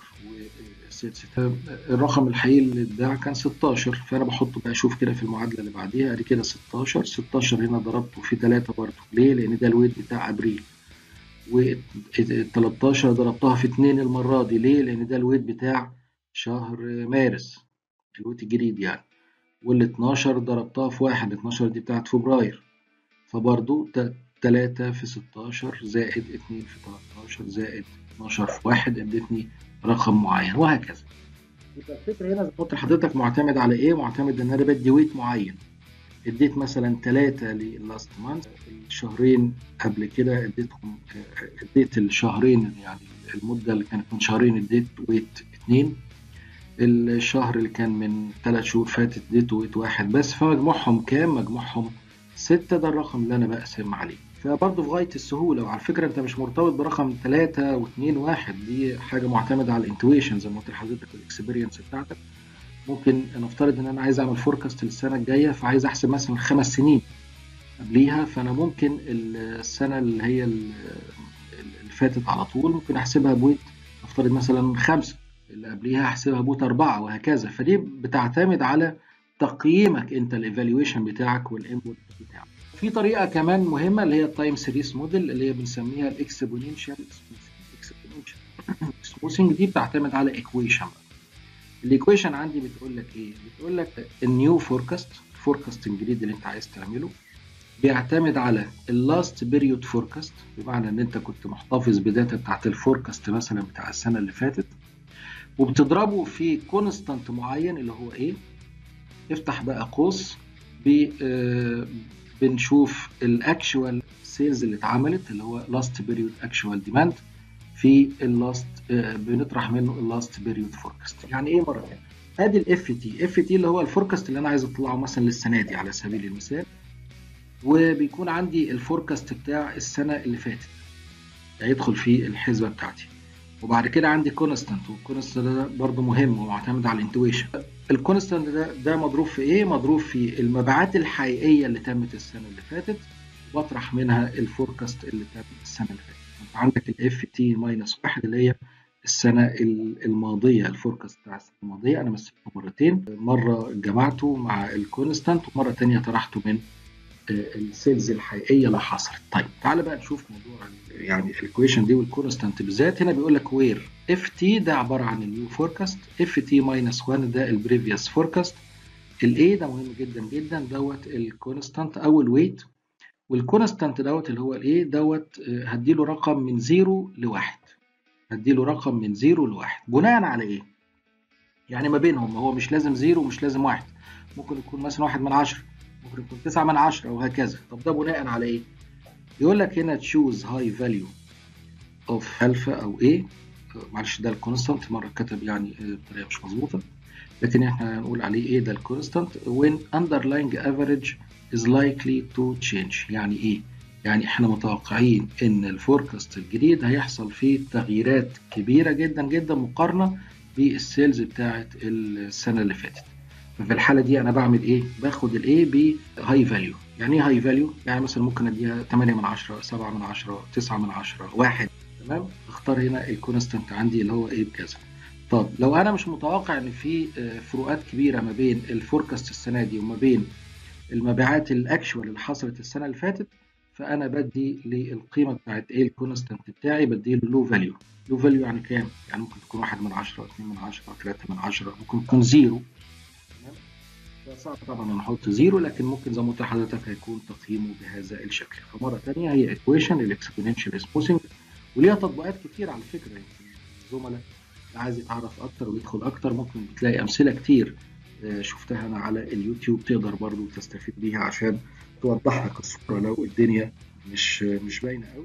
الرقم الحقيقي اللي اتباع كان 16 فانا بحطه بقى اشوف كده في المعادله اللي بعديها ادي كده 16 16 هنا ضربته في 3 برضه ليه لان ده الويت بتاع ابريل و 13 ضربتها في 2 المره دي ليه لان ده الويت بتاع شهر مارس الويت الجديد يعني وال 12 ضربتها في 1 12 دي بتاعت فبراير فبرضه 3 في 16 زائد 2 في 13 زائد 12 في 1 ادتني رقم معين وهكذا يبقى الفكره هنا زي ما قلت لحضرتك معتمد على ايه؟ معتمد ان انا بدي ويت معين اديت مثلا 3 للاست مانث الشهرين قبل كده اديتهم اديت الشهرين يعني المده اللي كانت من شهرين اديت ويت 2 الشهر اللي كان من 3 شهور فاتت اديته ويت واحد بس فمجموعهم كام؟ مجموعهم 6 ده الرقم اللي انا بقسم عليه فبرضه في غاية السهولة وعلى فكرة أنت مش مرتبط برقم 3 و2 1 دي حاجة معتمدة على الانتويشن زي ما قلت لحضرتك الاكسبيرينس بتاعتك ممكن نفترض إن أنا عايز أعمل فوركاست للسنة الجاية فعايز أحسب مثلا خمس سنين قبليها فأنا ممكن السنة اللي هي اللي فاتت على طول ممكن أحسبها بويت نفترض مثلا خمسة اللي قبليها أحسبها بويت أربعة وهكذا فدي بتعتمد على تقييمك أنت الإيفالويشن بتاعك والإنبوت بتاعك في طريقه كمان مهمه اللي هي التايم سيريس موديل اللي هي بنسميها الاكسبوننشال سموثنج دي بتعتمد على ايكويشن الايكويشن عندي بتقول لك ايه بتقول لك النيو فوركاست الفوركاست الجديد اللي انت عايز تعمله بيعتمد على اللاست بيريود فوركاست بمعنى ان انت كنت محتفظ بداتا بتاعت الفوركاست مثلا بتاع السنه اللي فاتت وبتضربه في كونستانت معين اللي هو ايه افتح بقى قوس بنشوف الاكشوال سيلز اللي اتعملت اللي هو لاست بيريود اكشوال ديماند في اللاست بنطرح منه اللاست بيريود فوركاست يعني ايه مره ثانيه ادي الاف تي اف تي اللي هو الفوركاست اللي انا عايز اطلعه مثلا للسنه دي على سبيل المثال وبيكون عندي الفوركاست بتاع السنه اللي فاتت هيدخل في الحسبه بتاعتي وبعد كده عندي كونستانت والكونستانت ده برضه مهم ومعتمد على الانتويشن الكونستانت ده ده مضروب في ايه مضروب في المبيعات الحقيقيه اللي تمت السنه اللي فاتت واطرح منها الفوركاست اللي تم السنه اللي فاتت انت عندك الاف تي ماينس واحد اللي هي السنه الماضيه الفوركاست بتاع السنه الماضيه انا مثلته مرتين مره جمعته مع الكونستانت ومره ثانيه طرحته من السيلز الحقيقيه اللي حصلت طيب تعال بقى نشوف موضوع يعني الايكويشن دي والكونستانت بالذات هنا بيقول لك وير اف تي ده عباره عن النيو فوركاست اف تي ماينس 1 ده البريفيوس فوركاست الاي ده مهم جدا جدا دوت الكونستانت او الويت والكونستانت دوت اللي هو الايه دوت هديله رقم من 0 لواحد هديله رقم من 0 لواحد بناء على ايه؟ يعني ما بينهم هو مش لازم 0 ومش لازم واحد ممكن يكون مثلا واحد من 10 ممكن يكون 9 من 10 وهكذا طب ده بناء على ايه؟ يقول لك هنا تشوز هاي فاليو اوف الفا او ايه معلش ده الكونستانت مره كتب يعني بطريقه مش مظبوطه لكن احنا هنقول عليه ايه ده الكونستانت when underlying average is likely to change يعني ايه؟ يعني احنا متوقعين ان الفوركاست الجديد هيحصل فيه تغييرات كبيره جدا جدا مقارنه بالسيلز بتاعه السنه اللي فاتت ففي الحاله دي انا بعمل ايه باخد الايه بهاي فاليو يعني ايه هاي فاليو يعني مثلا ممكن اديها 8 من 10 7 من 10 9 من 10 1 تمام اختار هنا الكونستنت عندي اللي هو ايه بكذا طب لو انا مش متوقع ان في فروقات كبيره ما بين الفوركاست السنه دي وما بين المبيعات الاكشوال اللي حصلت السنه اللي فاتت فانا بدي للقيمه بتاعت ايه الكونستنت بتاعي بدي له لو فاليو لو فاليو يعني كام يعني ممكن تكون 1 من 10 2 من 10 3 من 10 ممكن تكون زيرو فصعب طبعا نحط زيرو لكن ممكن زي ما قلت لحضرتك هيكون تقييمه بهذا الشكل فمره ثانيه هي ايكويشن الاكسبوننشال سموثنج وليها تطبيقات كتير على فكره يمكن الزملاء اللي عايز يتعرف اكتر ويدخل اكتر ممكن تلاقي امثله كتير شفتها انا على اليوتيوب تقدر برضو تستفيد بيها عشان توضح لك الصوره لو الدنيا مش مش باينه قوي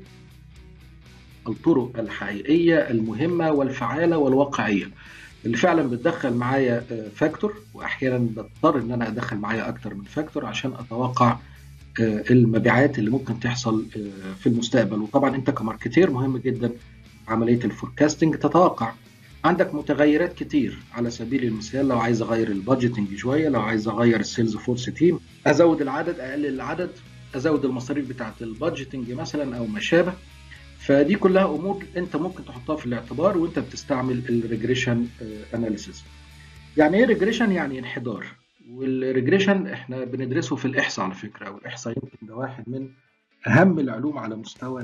الطرق الحقيقيه المهمه والفعاله والواقعيه اللي فعلا بتدخل معايا فاكتور واحيانا بضطر ان انا ادخل معايا اكتر من فاكتور عشان اتوقع المبيعات اللي ممكن تحصل في المستقبل وطبعا انت كماركتير مهم جدا عمليه الفوركاستنج تتوقع عندك متغيرات كتير على سبيل المثال لو عايز اغير البادجيتنج شويه لو عايز اغير السيلز فورس تيم ازود العدد اقلل العدد ازود المصاريف بتاعه البادجيتنج مثلا او ما شابه فدي كلها امور انت ممكن تحطها في الاعتبار وانت بتستعمل الريجريشن اناليسيس يعني ايه ريجريشن يعني انحدار والريجريشن احنا بندرسه في الاحصاء على فكره والاحصاء يمكن ده واحد من اهم العلوم على مستوى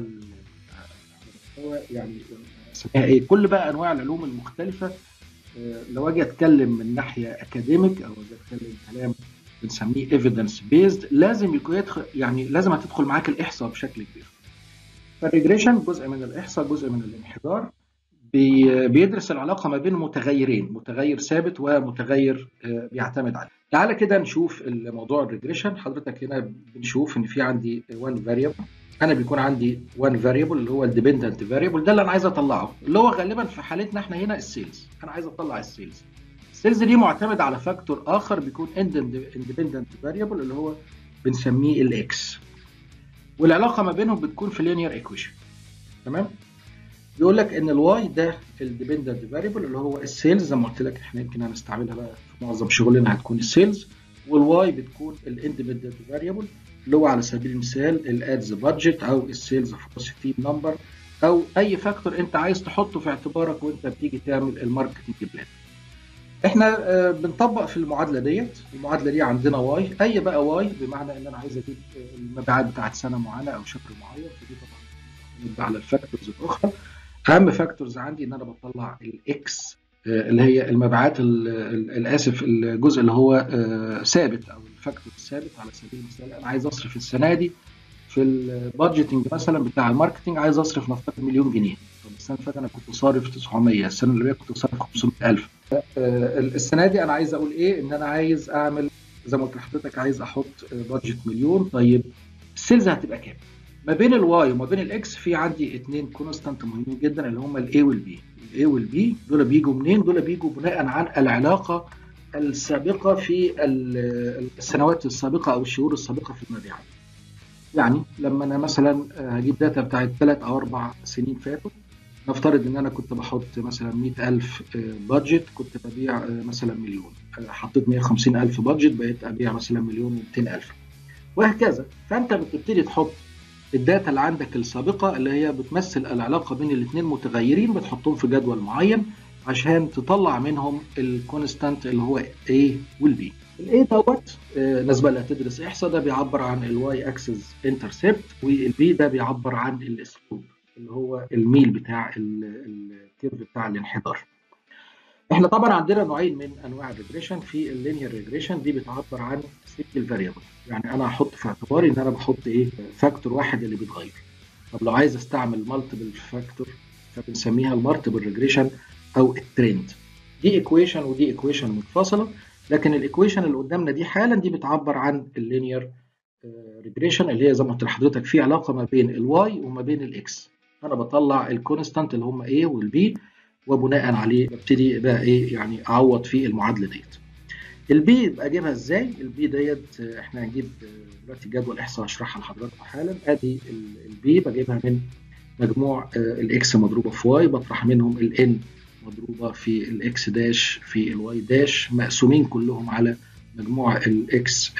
مستوى يعني اسميها ايه كل بقى انواع العلوم المختلفه لو اجي اتكلم من ناحيه اكاديميك او اجي اتكلم كلام بنسميه ايفيدنس بيزد لازم يكون يدخل يعني لازم هتدخل معاك الاحصاء بشكل كبير فالريجريشن جزء من الاحصاء جزء من الانحدار بيدرس العلاقه ما بين متغيرين متغير ثابت ومتغير بيعتمد عليه تعالى كده نشوف الموضوع الريجريشن حضرتك هنا بنشوف ان في عندي 1 فاريبل انا بيكون عندي 1 فاريبل اللي هو الديبندنت فاريبل ده اللي انا عايز اطلعه اللي هو غالبا في حالتنا احنا هنا السيلز انا عايز اطلع السيلز السيلز دي معتمد على فاكتور اخر بيكون اندبندنت فاريبل اللي هو بنسميه الاكس والعلاقه ما بينهم بتكون في لينير ايكويشن تمام بيقول لك ان الواي ده الديبندنت فاريبل اللي هو السيلز زي ما قلت لك احنا يمكن هنستعملها بقى في معظم شغلنا هتكون السيلز والواي بتكون الاندبندنت فاريبل اللي هو على سبيل المثال الادز بادجت او السيلز فورس تيم نمبر او اي فاكتور انت عايز تحطه في اعتبارك وانت بتيجي تعمل الماركتنج بلان احنا بنطبق في المعادله ديت المعادله دي عندنا واي اي بقى واي بمعنى ان انا عايز اجيب المبيعات بتاعت سنه معينه او شهر معين فدي طبعا على الفاكتورز الاخرى اهم فاكتورز عندي ان انا بطلع الاكس اللي هي المبيعات الاسف الجزء اللي هو ثابت او الفاكتور الثابت على سبيل المثال انا عايز اصرف السنه دي في البادجيتنج مثلا بتاع الماركتنج عايز اصرف نفترض مليون جنيه طب السنه اللي فاتت انا كنت صارف 900 السنه اللي كنت صارف 500000 السنه دي انا عايز اقول ايه ان انا عايز اعمل زي ما قلت لحضرتك عايز احط بادجت مليون طيب السيلز هتبقى كام؟ ما بين الواي وما بين الاكس في عندي اثنين كونستانت مهمين جدا اللي هم الاي والبي الاي والبي دول بيجوا منين؟ دول بيجوا بناء عن العلاقه السابقه في السنوات السابقه او الشهور السابقه في المبيعات. يعني لما انا مثلا هجيب داتا بتاعت ثلاث او اربع سنين فاتوا نفترض ان انا كنت بحط مثلا 100000 بادجت كنت ببيع مثلا مليون حطيت 150000 بادجت بقيت ابيع مثلا مليون و200000 وهكذا فانت بتبتدي تحط الداتا اللي عندك السابقه اللي هي بتمثل العلاقه بين الاثنين متغيرين بتحطهم في جدول معين عشان تطلع منهم الكونستانت اللي هو A والبي الاي دوت الناس بقى اللي هتدرس احصاء ده بيعبر عن الواي اكسس انترسبت والبي ده بيعبر عن الاسلوب اللي هو الميل بتاع الكيرف بتاع الانحدار احنا طبعا عندنا نوعين من انواع الريجريشن في اللينير ريجريشن دي بتعبر عن سنجل فاريبل يعني انا هحط في اعتباري ان انا بحط ايه فاكتور واحد اللي بيتغير طب لو عايز استعمل مالتيبل فاكتور فبنسميها المالتيبل ريجريشن او الترند دي ايكويشن ودي ايكويشن منفصله لكن الايكويشن اللي قدامنا دي حالا دي بتعبر عن اللينير ريجريشن اللي هي زي ما قلت لحضرتك في علاقه ما بين الواي وما بين الاكس انا بطلع الكونستانت اللي هم A والبي وبناء عليه ببتدي بقى ايه يعني اعوض في المعادله ديت البي يبقى اجيبها ازاي البي ديت احنا هنجيب دلوقتي جدول احصاء هشرحها لحضراتكم حالا ادي البي بجيبها من مجموع الاكس مضروبه في واي بطرح منهم الان مضروبه في الاكس داش في الواي داش مقسومين كلهم على مجموع الاكس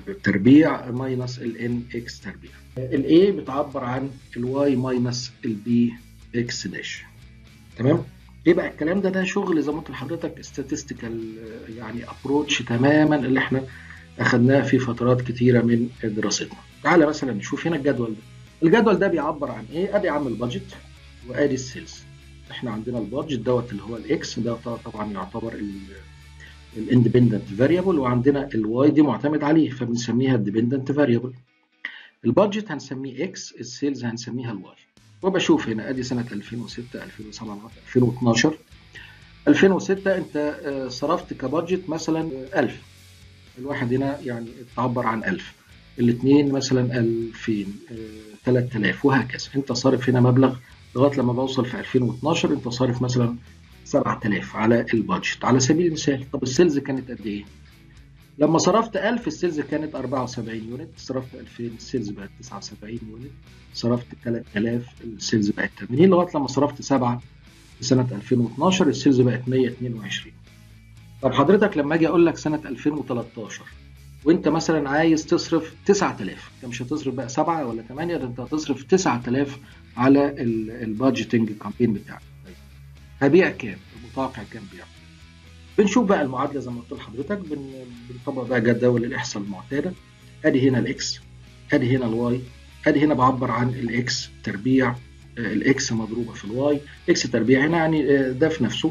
تربيع ماينس الان اكس تربيع الاي بتعبر عن الواي ماينس البي اكس داش تمام ايه بقى الكلام ده ده شغل زي ما قلت لحضرتك statistical يعني ابروتش تماما اللي احنا اخدناه في فترات كتيره من دراستنا تعالى مثلا نشوف هنا الجدول ده الجدول ده بيعبر عن ايه ادي عم البادجت وادي السيلز احنا عندنا البادجت دوت اللي هو الاكس ده طبعا يعتبر الاندبندنت فاريبل وعندنا الواي دي معتمد عليه فبنسميها الديبندنت فاريبل البادجت هنسميه اكس السيلز هنسميها الواي وبشوف هنا ادي سنه 2006 2007 2012 2006 انت صرفت كبادجت مثلا 1000 الواحد هنا يعني تعبر عن 1000 الاثنين مثلا 2000 3000 وهكذا انت صارف هنا مبلغ لغايه لما بوصل في 2012 انت صارف مثلا 7000 على البادجت على سبيل المثال طب السيلز كانت قد ايه؟ لما صرفت 1000 السيلز كانت 74 يونت صرفت 2000 السيلز بقت 79 يونت صرفت 3000 السيلز بقت 80 لغايه لما صرفت 7 في سنه 2012 السيلز بقت 122 طب حضرتك لما اجي اقول لك سنه 2013 وانت مثلا عايز تصرف 9000 انت مش هتصرف بقى 7 ولا 8 ده انت هتصرف 9000 على البادجيتنج كامبين بتاعك هبيع كام؟ المتوقع كام بيع؟ بنشوف بقى المعادله زي ما قلت لحضرتك بنطبق بقى جداول الاحصاء المعتاده ادي هنا الاكس ادي هنا الواي ادي هنا بعبر عن الاكس تربيع الاكس مضروبه في الواي اكس تربيع هنا يعني ده في نفسه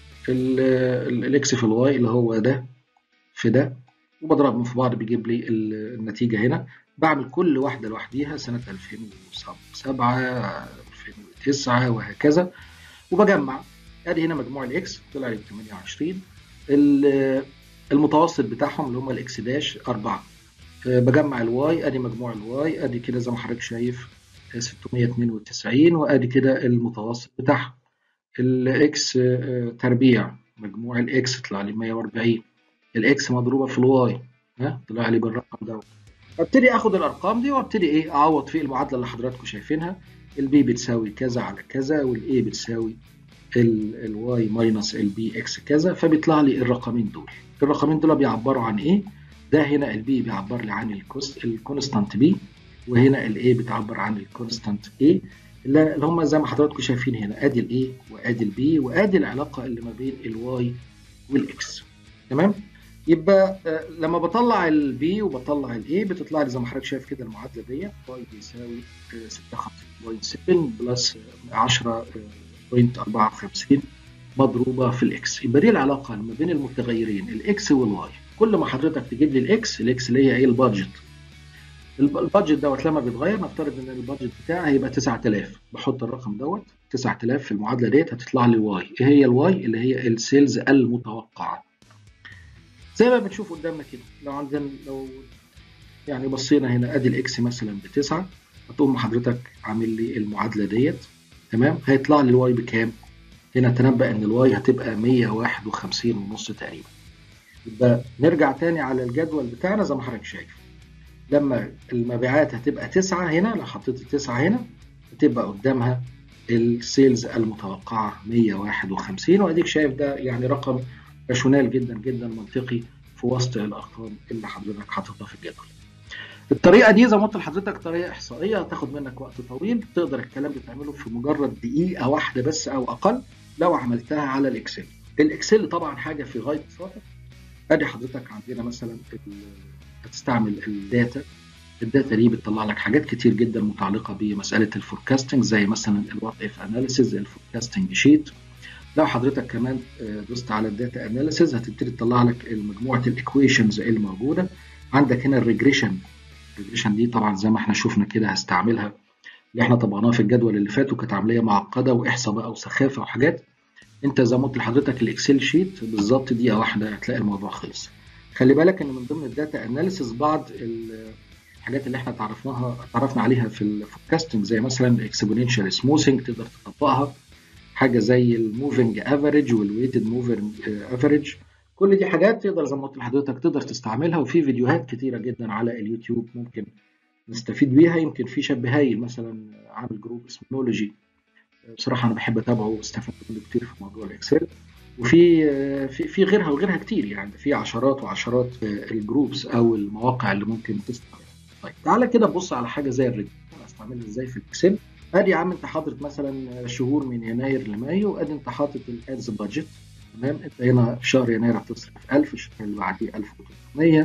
الاكس في الواي اللي هو ده في ده وبضربهم في بعض بيجيب لي النتيجه هنا بعمل كل واحده لوحديها سنه 2007 2009 وهكذا وبجمع ادي هنا مجموع الاكس طلع لي 28 المتوسط بتاعهم اللي هم الاكس داش 4 بجمع الواي ادي مجموع الواي ادي كده زي ما حضرتك شايف 692 وادي كده المتوسط بتاعها الاكس تربيع مجموع الاكس طلع لي 140 الاكس مضروبه في الواي ها طلع لي بالرقم ده ابتدي اخد الارقام دي وابتدي ايه اعوض في المعادله اللي حضراتكم شايفينها البي بتساوي كذا على كذا والاي بتساوي الواي ماينس البي اكس كذا فبيطلع لي الرقمين دول الرقمين دول بيعبروا عن ايه ده هنا البي بيعبر لي عن الكونستانت بي وهنا الاي بتعبر عن الكونستانت اي اللي هم زي ما حضراتكم شايفين هنا ادي الاي وادي البي وادي العلاقه اللي ما بين الواي والاكس تمام يبقى لما بطلع البي وبطلع الاي بتطلع لي زي ما حضرتك شايف كده المعادله دي واي بيساوي 56.7 بلس 10.54 مضروبه في الاكس يبقى دي العلاقه ما بين المتغيرين الاكس والواي كل ما حضرتك تجيب لي الاكس الاكس اللي هي ايه البادجت البادجت دوت لما بيتغير نفترض ان البادجت بتاعي هيبقى 9000 بحط الرقم دوت 9000 في المعادله ديت هتطلع لي واي ايه هي الواي اللي هي السيلز المتوقعه زي ما بنشوف قدامنا كده لو عندنا لو يعني بصينا هنا ادي الاكس مثلا بتسعة هتقوم حضرتك عامل لي المعادله ديت تمام هيطلع لي الواي بكام؟ هنا تنبأ ان الواي هتبقى 151 ونص تقريبا يبقى نرجع تاني على الجدول بتاعنا زي ما حضرتك شايف لما المبيعات هتبقى تسعة هنا لو حطيت التسعة هنا هتبقى قدامها السيلز المتوقعة 151 واديك شايف ده يعني رقم راشونال جدا جدا منطقي في وسط الارقام اللي حضرتك حاططها في الجدول. الطريقه دي زي ما قلت لحضرتك طريقه احصائيه هتاخد منك وقت طويل تقدر الكلام ده تعمله في مجرد دقيقه واحده بس او اقل لو عملتها على الاكسل. الاكسل طبعا حاجه في غايه البساطه ادي حضرتك عندنا مثلا هتستعمل الداتا الداتا دي بتطلع لك حاجات كتير جدا متعلقه بمساله الفوركاستنج زي مثلا الوات اف اناليسيز الفوركاستنج شيت لو حضرتك كمان دوست على الداتا اناليسيز هتبتدي تطلع لك مجموعه الايكويشنز اللي موجوده عندك هنا الريجريشن الريجريشن دي طبعا زي ما احنا شفنا كده هستعملها اللي احنا طبعناها في الجدول اللي فات وكانت عمليه معقده واحصاء بقى وسخافه وحاجات انت زي ما قلت لحضرتك الاكسل شيت بالظبط دقيقه واحده هتلاقي الموضوع خلص خلي بالك ان من ضمن الداتا اناليسيز بعض الحاجات اللي احنا تعرفناها تعرفنا عليها في الفوركاستنج زي مثلا الاكسبوننشال سموثنج تقدر تطبقها حاجه زي الموفنج افريج والويتد موفنج افريج كل دي حاجات تقدر زي ما قلت لحضرتك تقدر تستعملها وفي فيديوهات كتيره جدا على اليوتيوب ممكن نستفيد بيها يمكن في شاب هايل مثلا عامل جروب اسمه نولوجي بصراحه انا بحب اتابعه واستفدت منه كتير في موضوع الاكسل وفي في في غيرها وغيرها كتير يعني في عشرات وعشرات الجروبس او المواقع اللي ممكن تستعملها طيب تعالى كده نبص على حاجه زي الريجن استعملها ازاي في الاكسل ادي يا عم انت حاطط مثلا شهور من يناير لمايو ادي انت حاطط الادز بادجت تمام انت هنا في شهر يناير هتصرف 1000 الشهر اللي بعديه 1300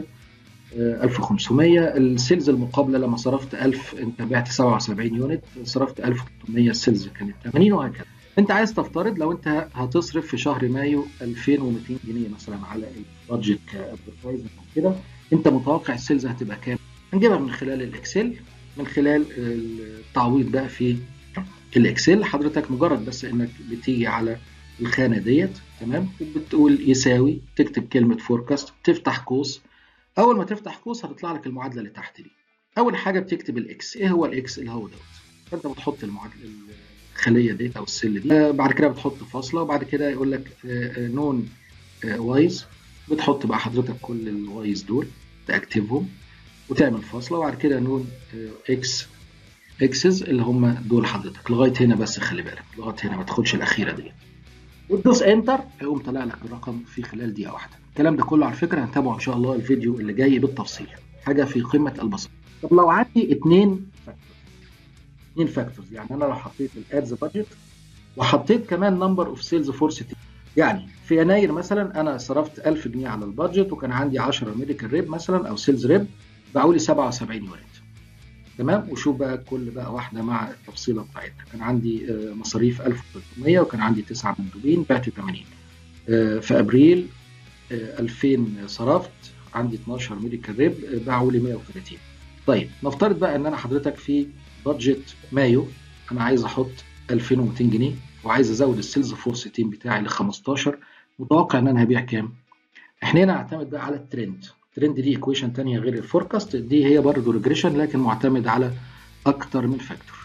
1500 السيلز المقابله لما صرفت 1000 انت بعت 77 يونت صرفت 1300 السيلز كانت 80 وهكذا انت عايز تفترض لو انت هتصرف في شهر مايو 2200 جنيه مثلا على البادجت كادفرتايزنج او كده انت متوقع السيلز هتبقى كام؟ هنجيبها من خلال الاكسل من خلال التعويض بقى في الاكسل حضرتك مجرد بس انك بتيجي على الخانه ديت تمام وبتقول يساوي تكتب كلمه فوركاست تفتح قوس اول ما تفتح قوس هتطلع لك المعادله اللي تحت دي اول حاجه بتكتب الاكس ايه هو الاكس اللي هو دوت فانت بتحط المعادله الخليه دي او السل دي آه بعد كده بتحط فاصله وبعد كده يقول لك آه نون آه وايز بتحط بقى حضرتك كل الوايز دول تاكتفهم وتعمل فاصله وبعد كده نون اكس اكسز اللي هم دول حضرتك لغايه هنا بس خلي بالك لغايه هنا ما تاخدش الاخيره دي وتدوس انتر هيقوم طالع لك الرقم في خلال دقيقه واحده الكلام ده كله على فكره هنتابعه ان شاء الله الفيديو اللي جاي بالتفصيل حاجه في قمه البساطه طب لو عندي اثنين فاكتورز اثنين فاكتورز يعني انا لو حطيت الادز بادجت وحطيت كمان نمبر اوف سيلز فورس يعني في يناير مثلا انا صرفت 1000 جنيه على البادجت وكان عندي 10 ميديكال ريب مثلا او سيلز ريب باعوا لي 77 يونت تمام وشوف بقى كل بقى واحده مع التفصيله بتاعتها كان عندي مصاريف 1300 وكان عندي 9 مندوبين بعت 80 في ابريل 2000 صرفت عندي 12 ميديكال ريب باعوا لي 130 طيب نفترض بقى ان انا حضرتك في بادجت مايو انا عايز احط 2200 جنيه وعايز ازود السيلز فورس تيم بتاعي ل 15 متوقع ان انا هبيع كام؟ احنا هنا هنعتمد بقى على الترند الترند دي ايكويشن ثانيه غير الفوركاست دي هي برضه ريجريشن لكن معتمد على اكتر من فاكتور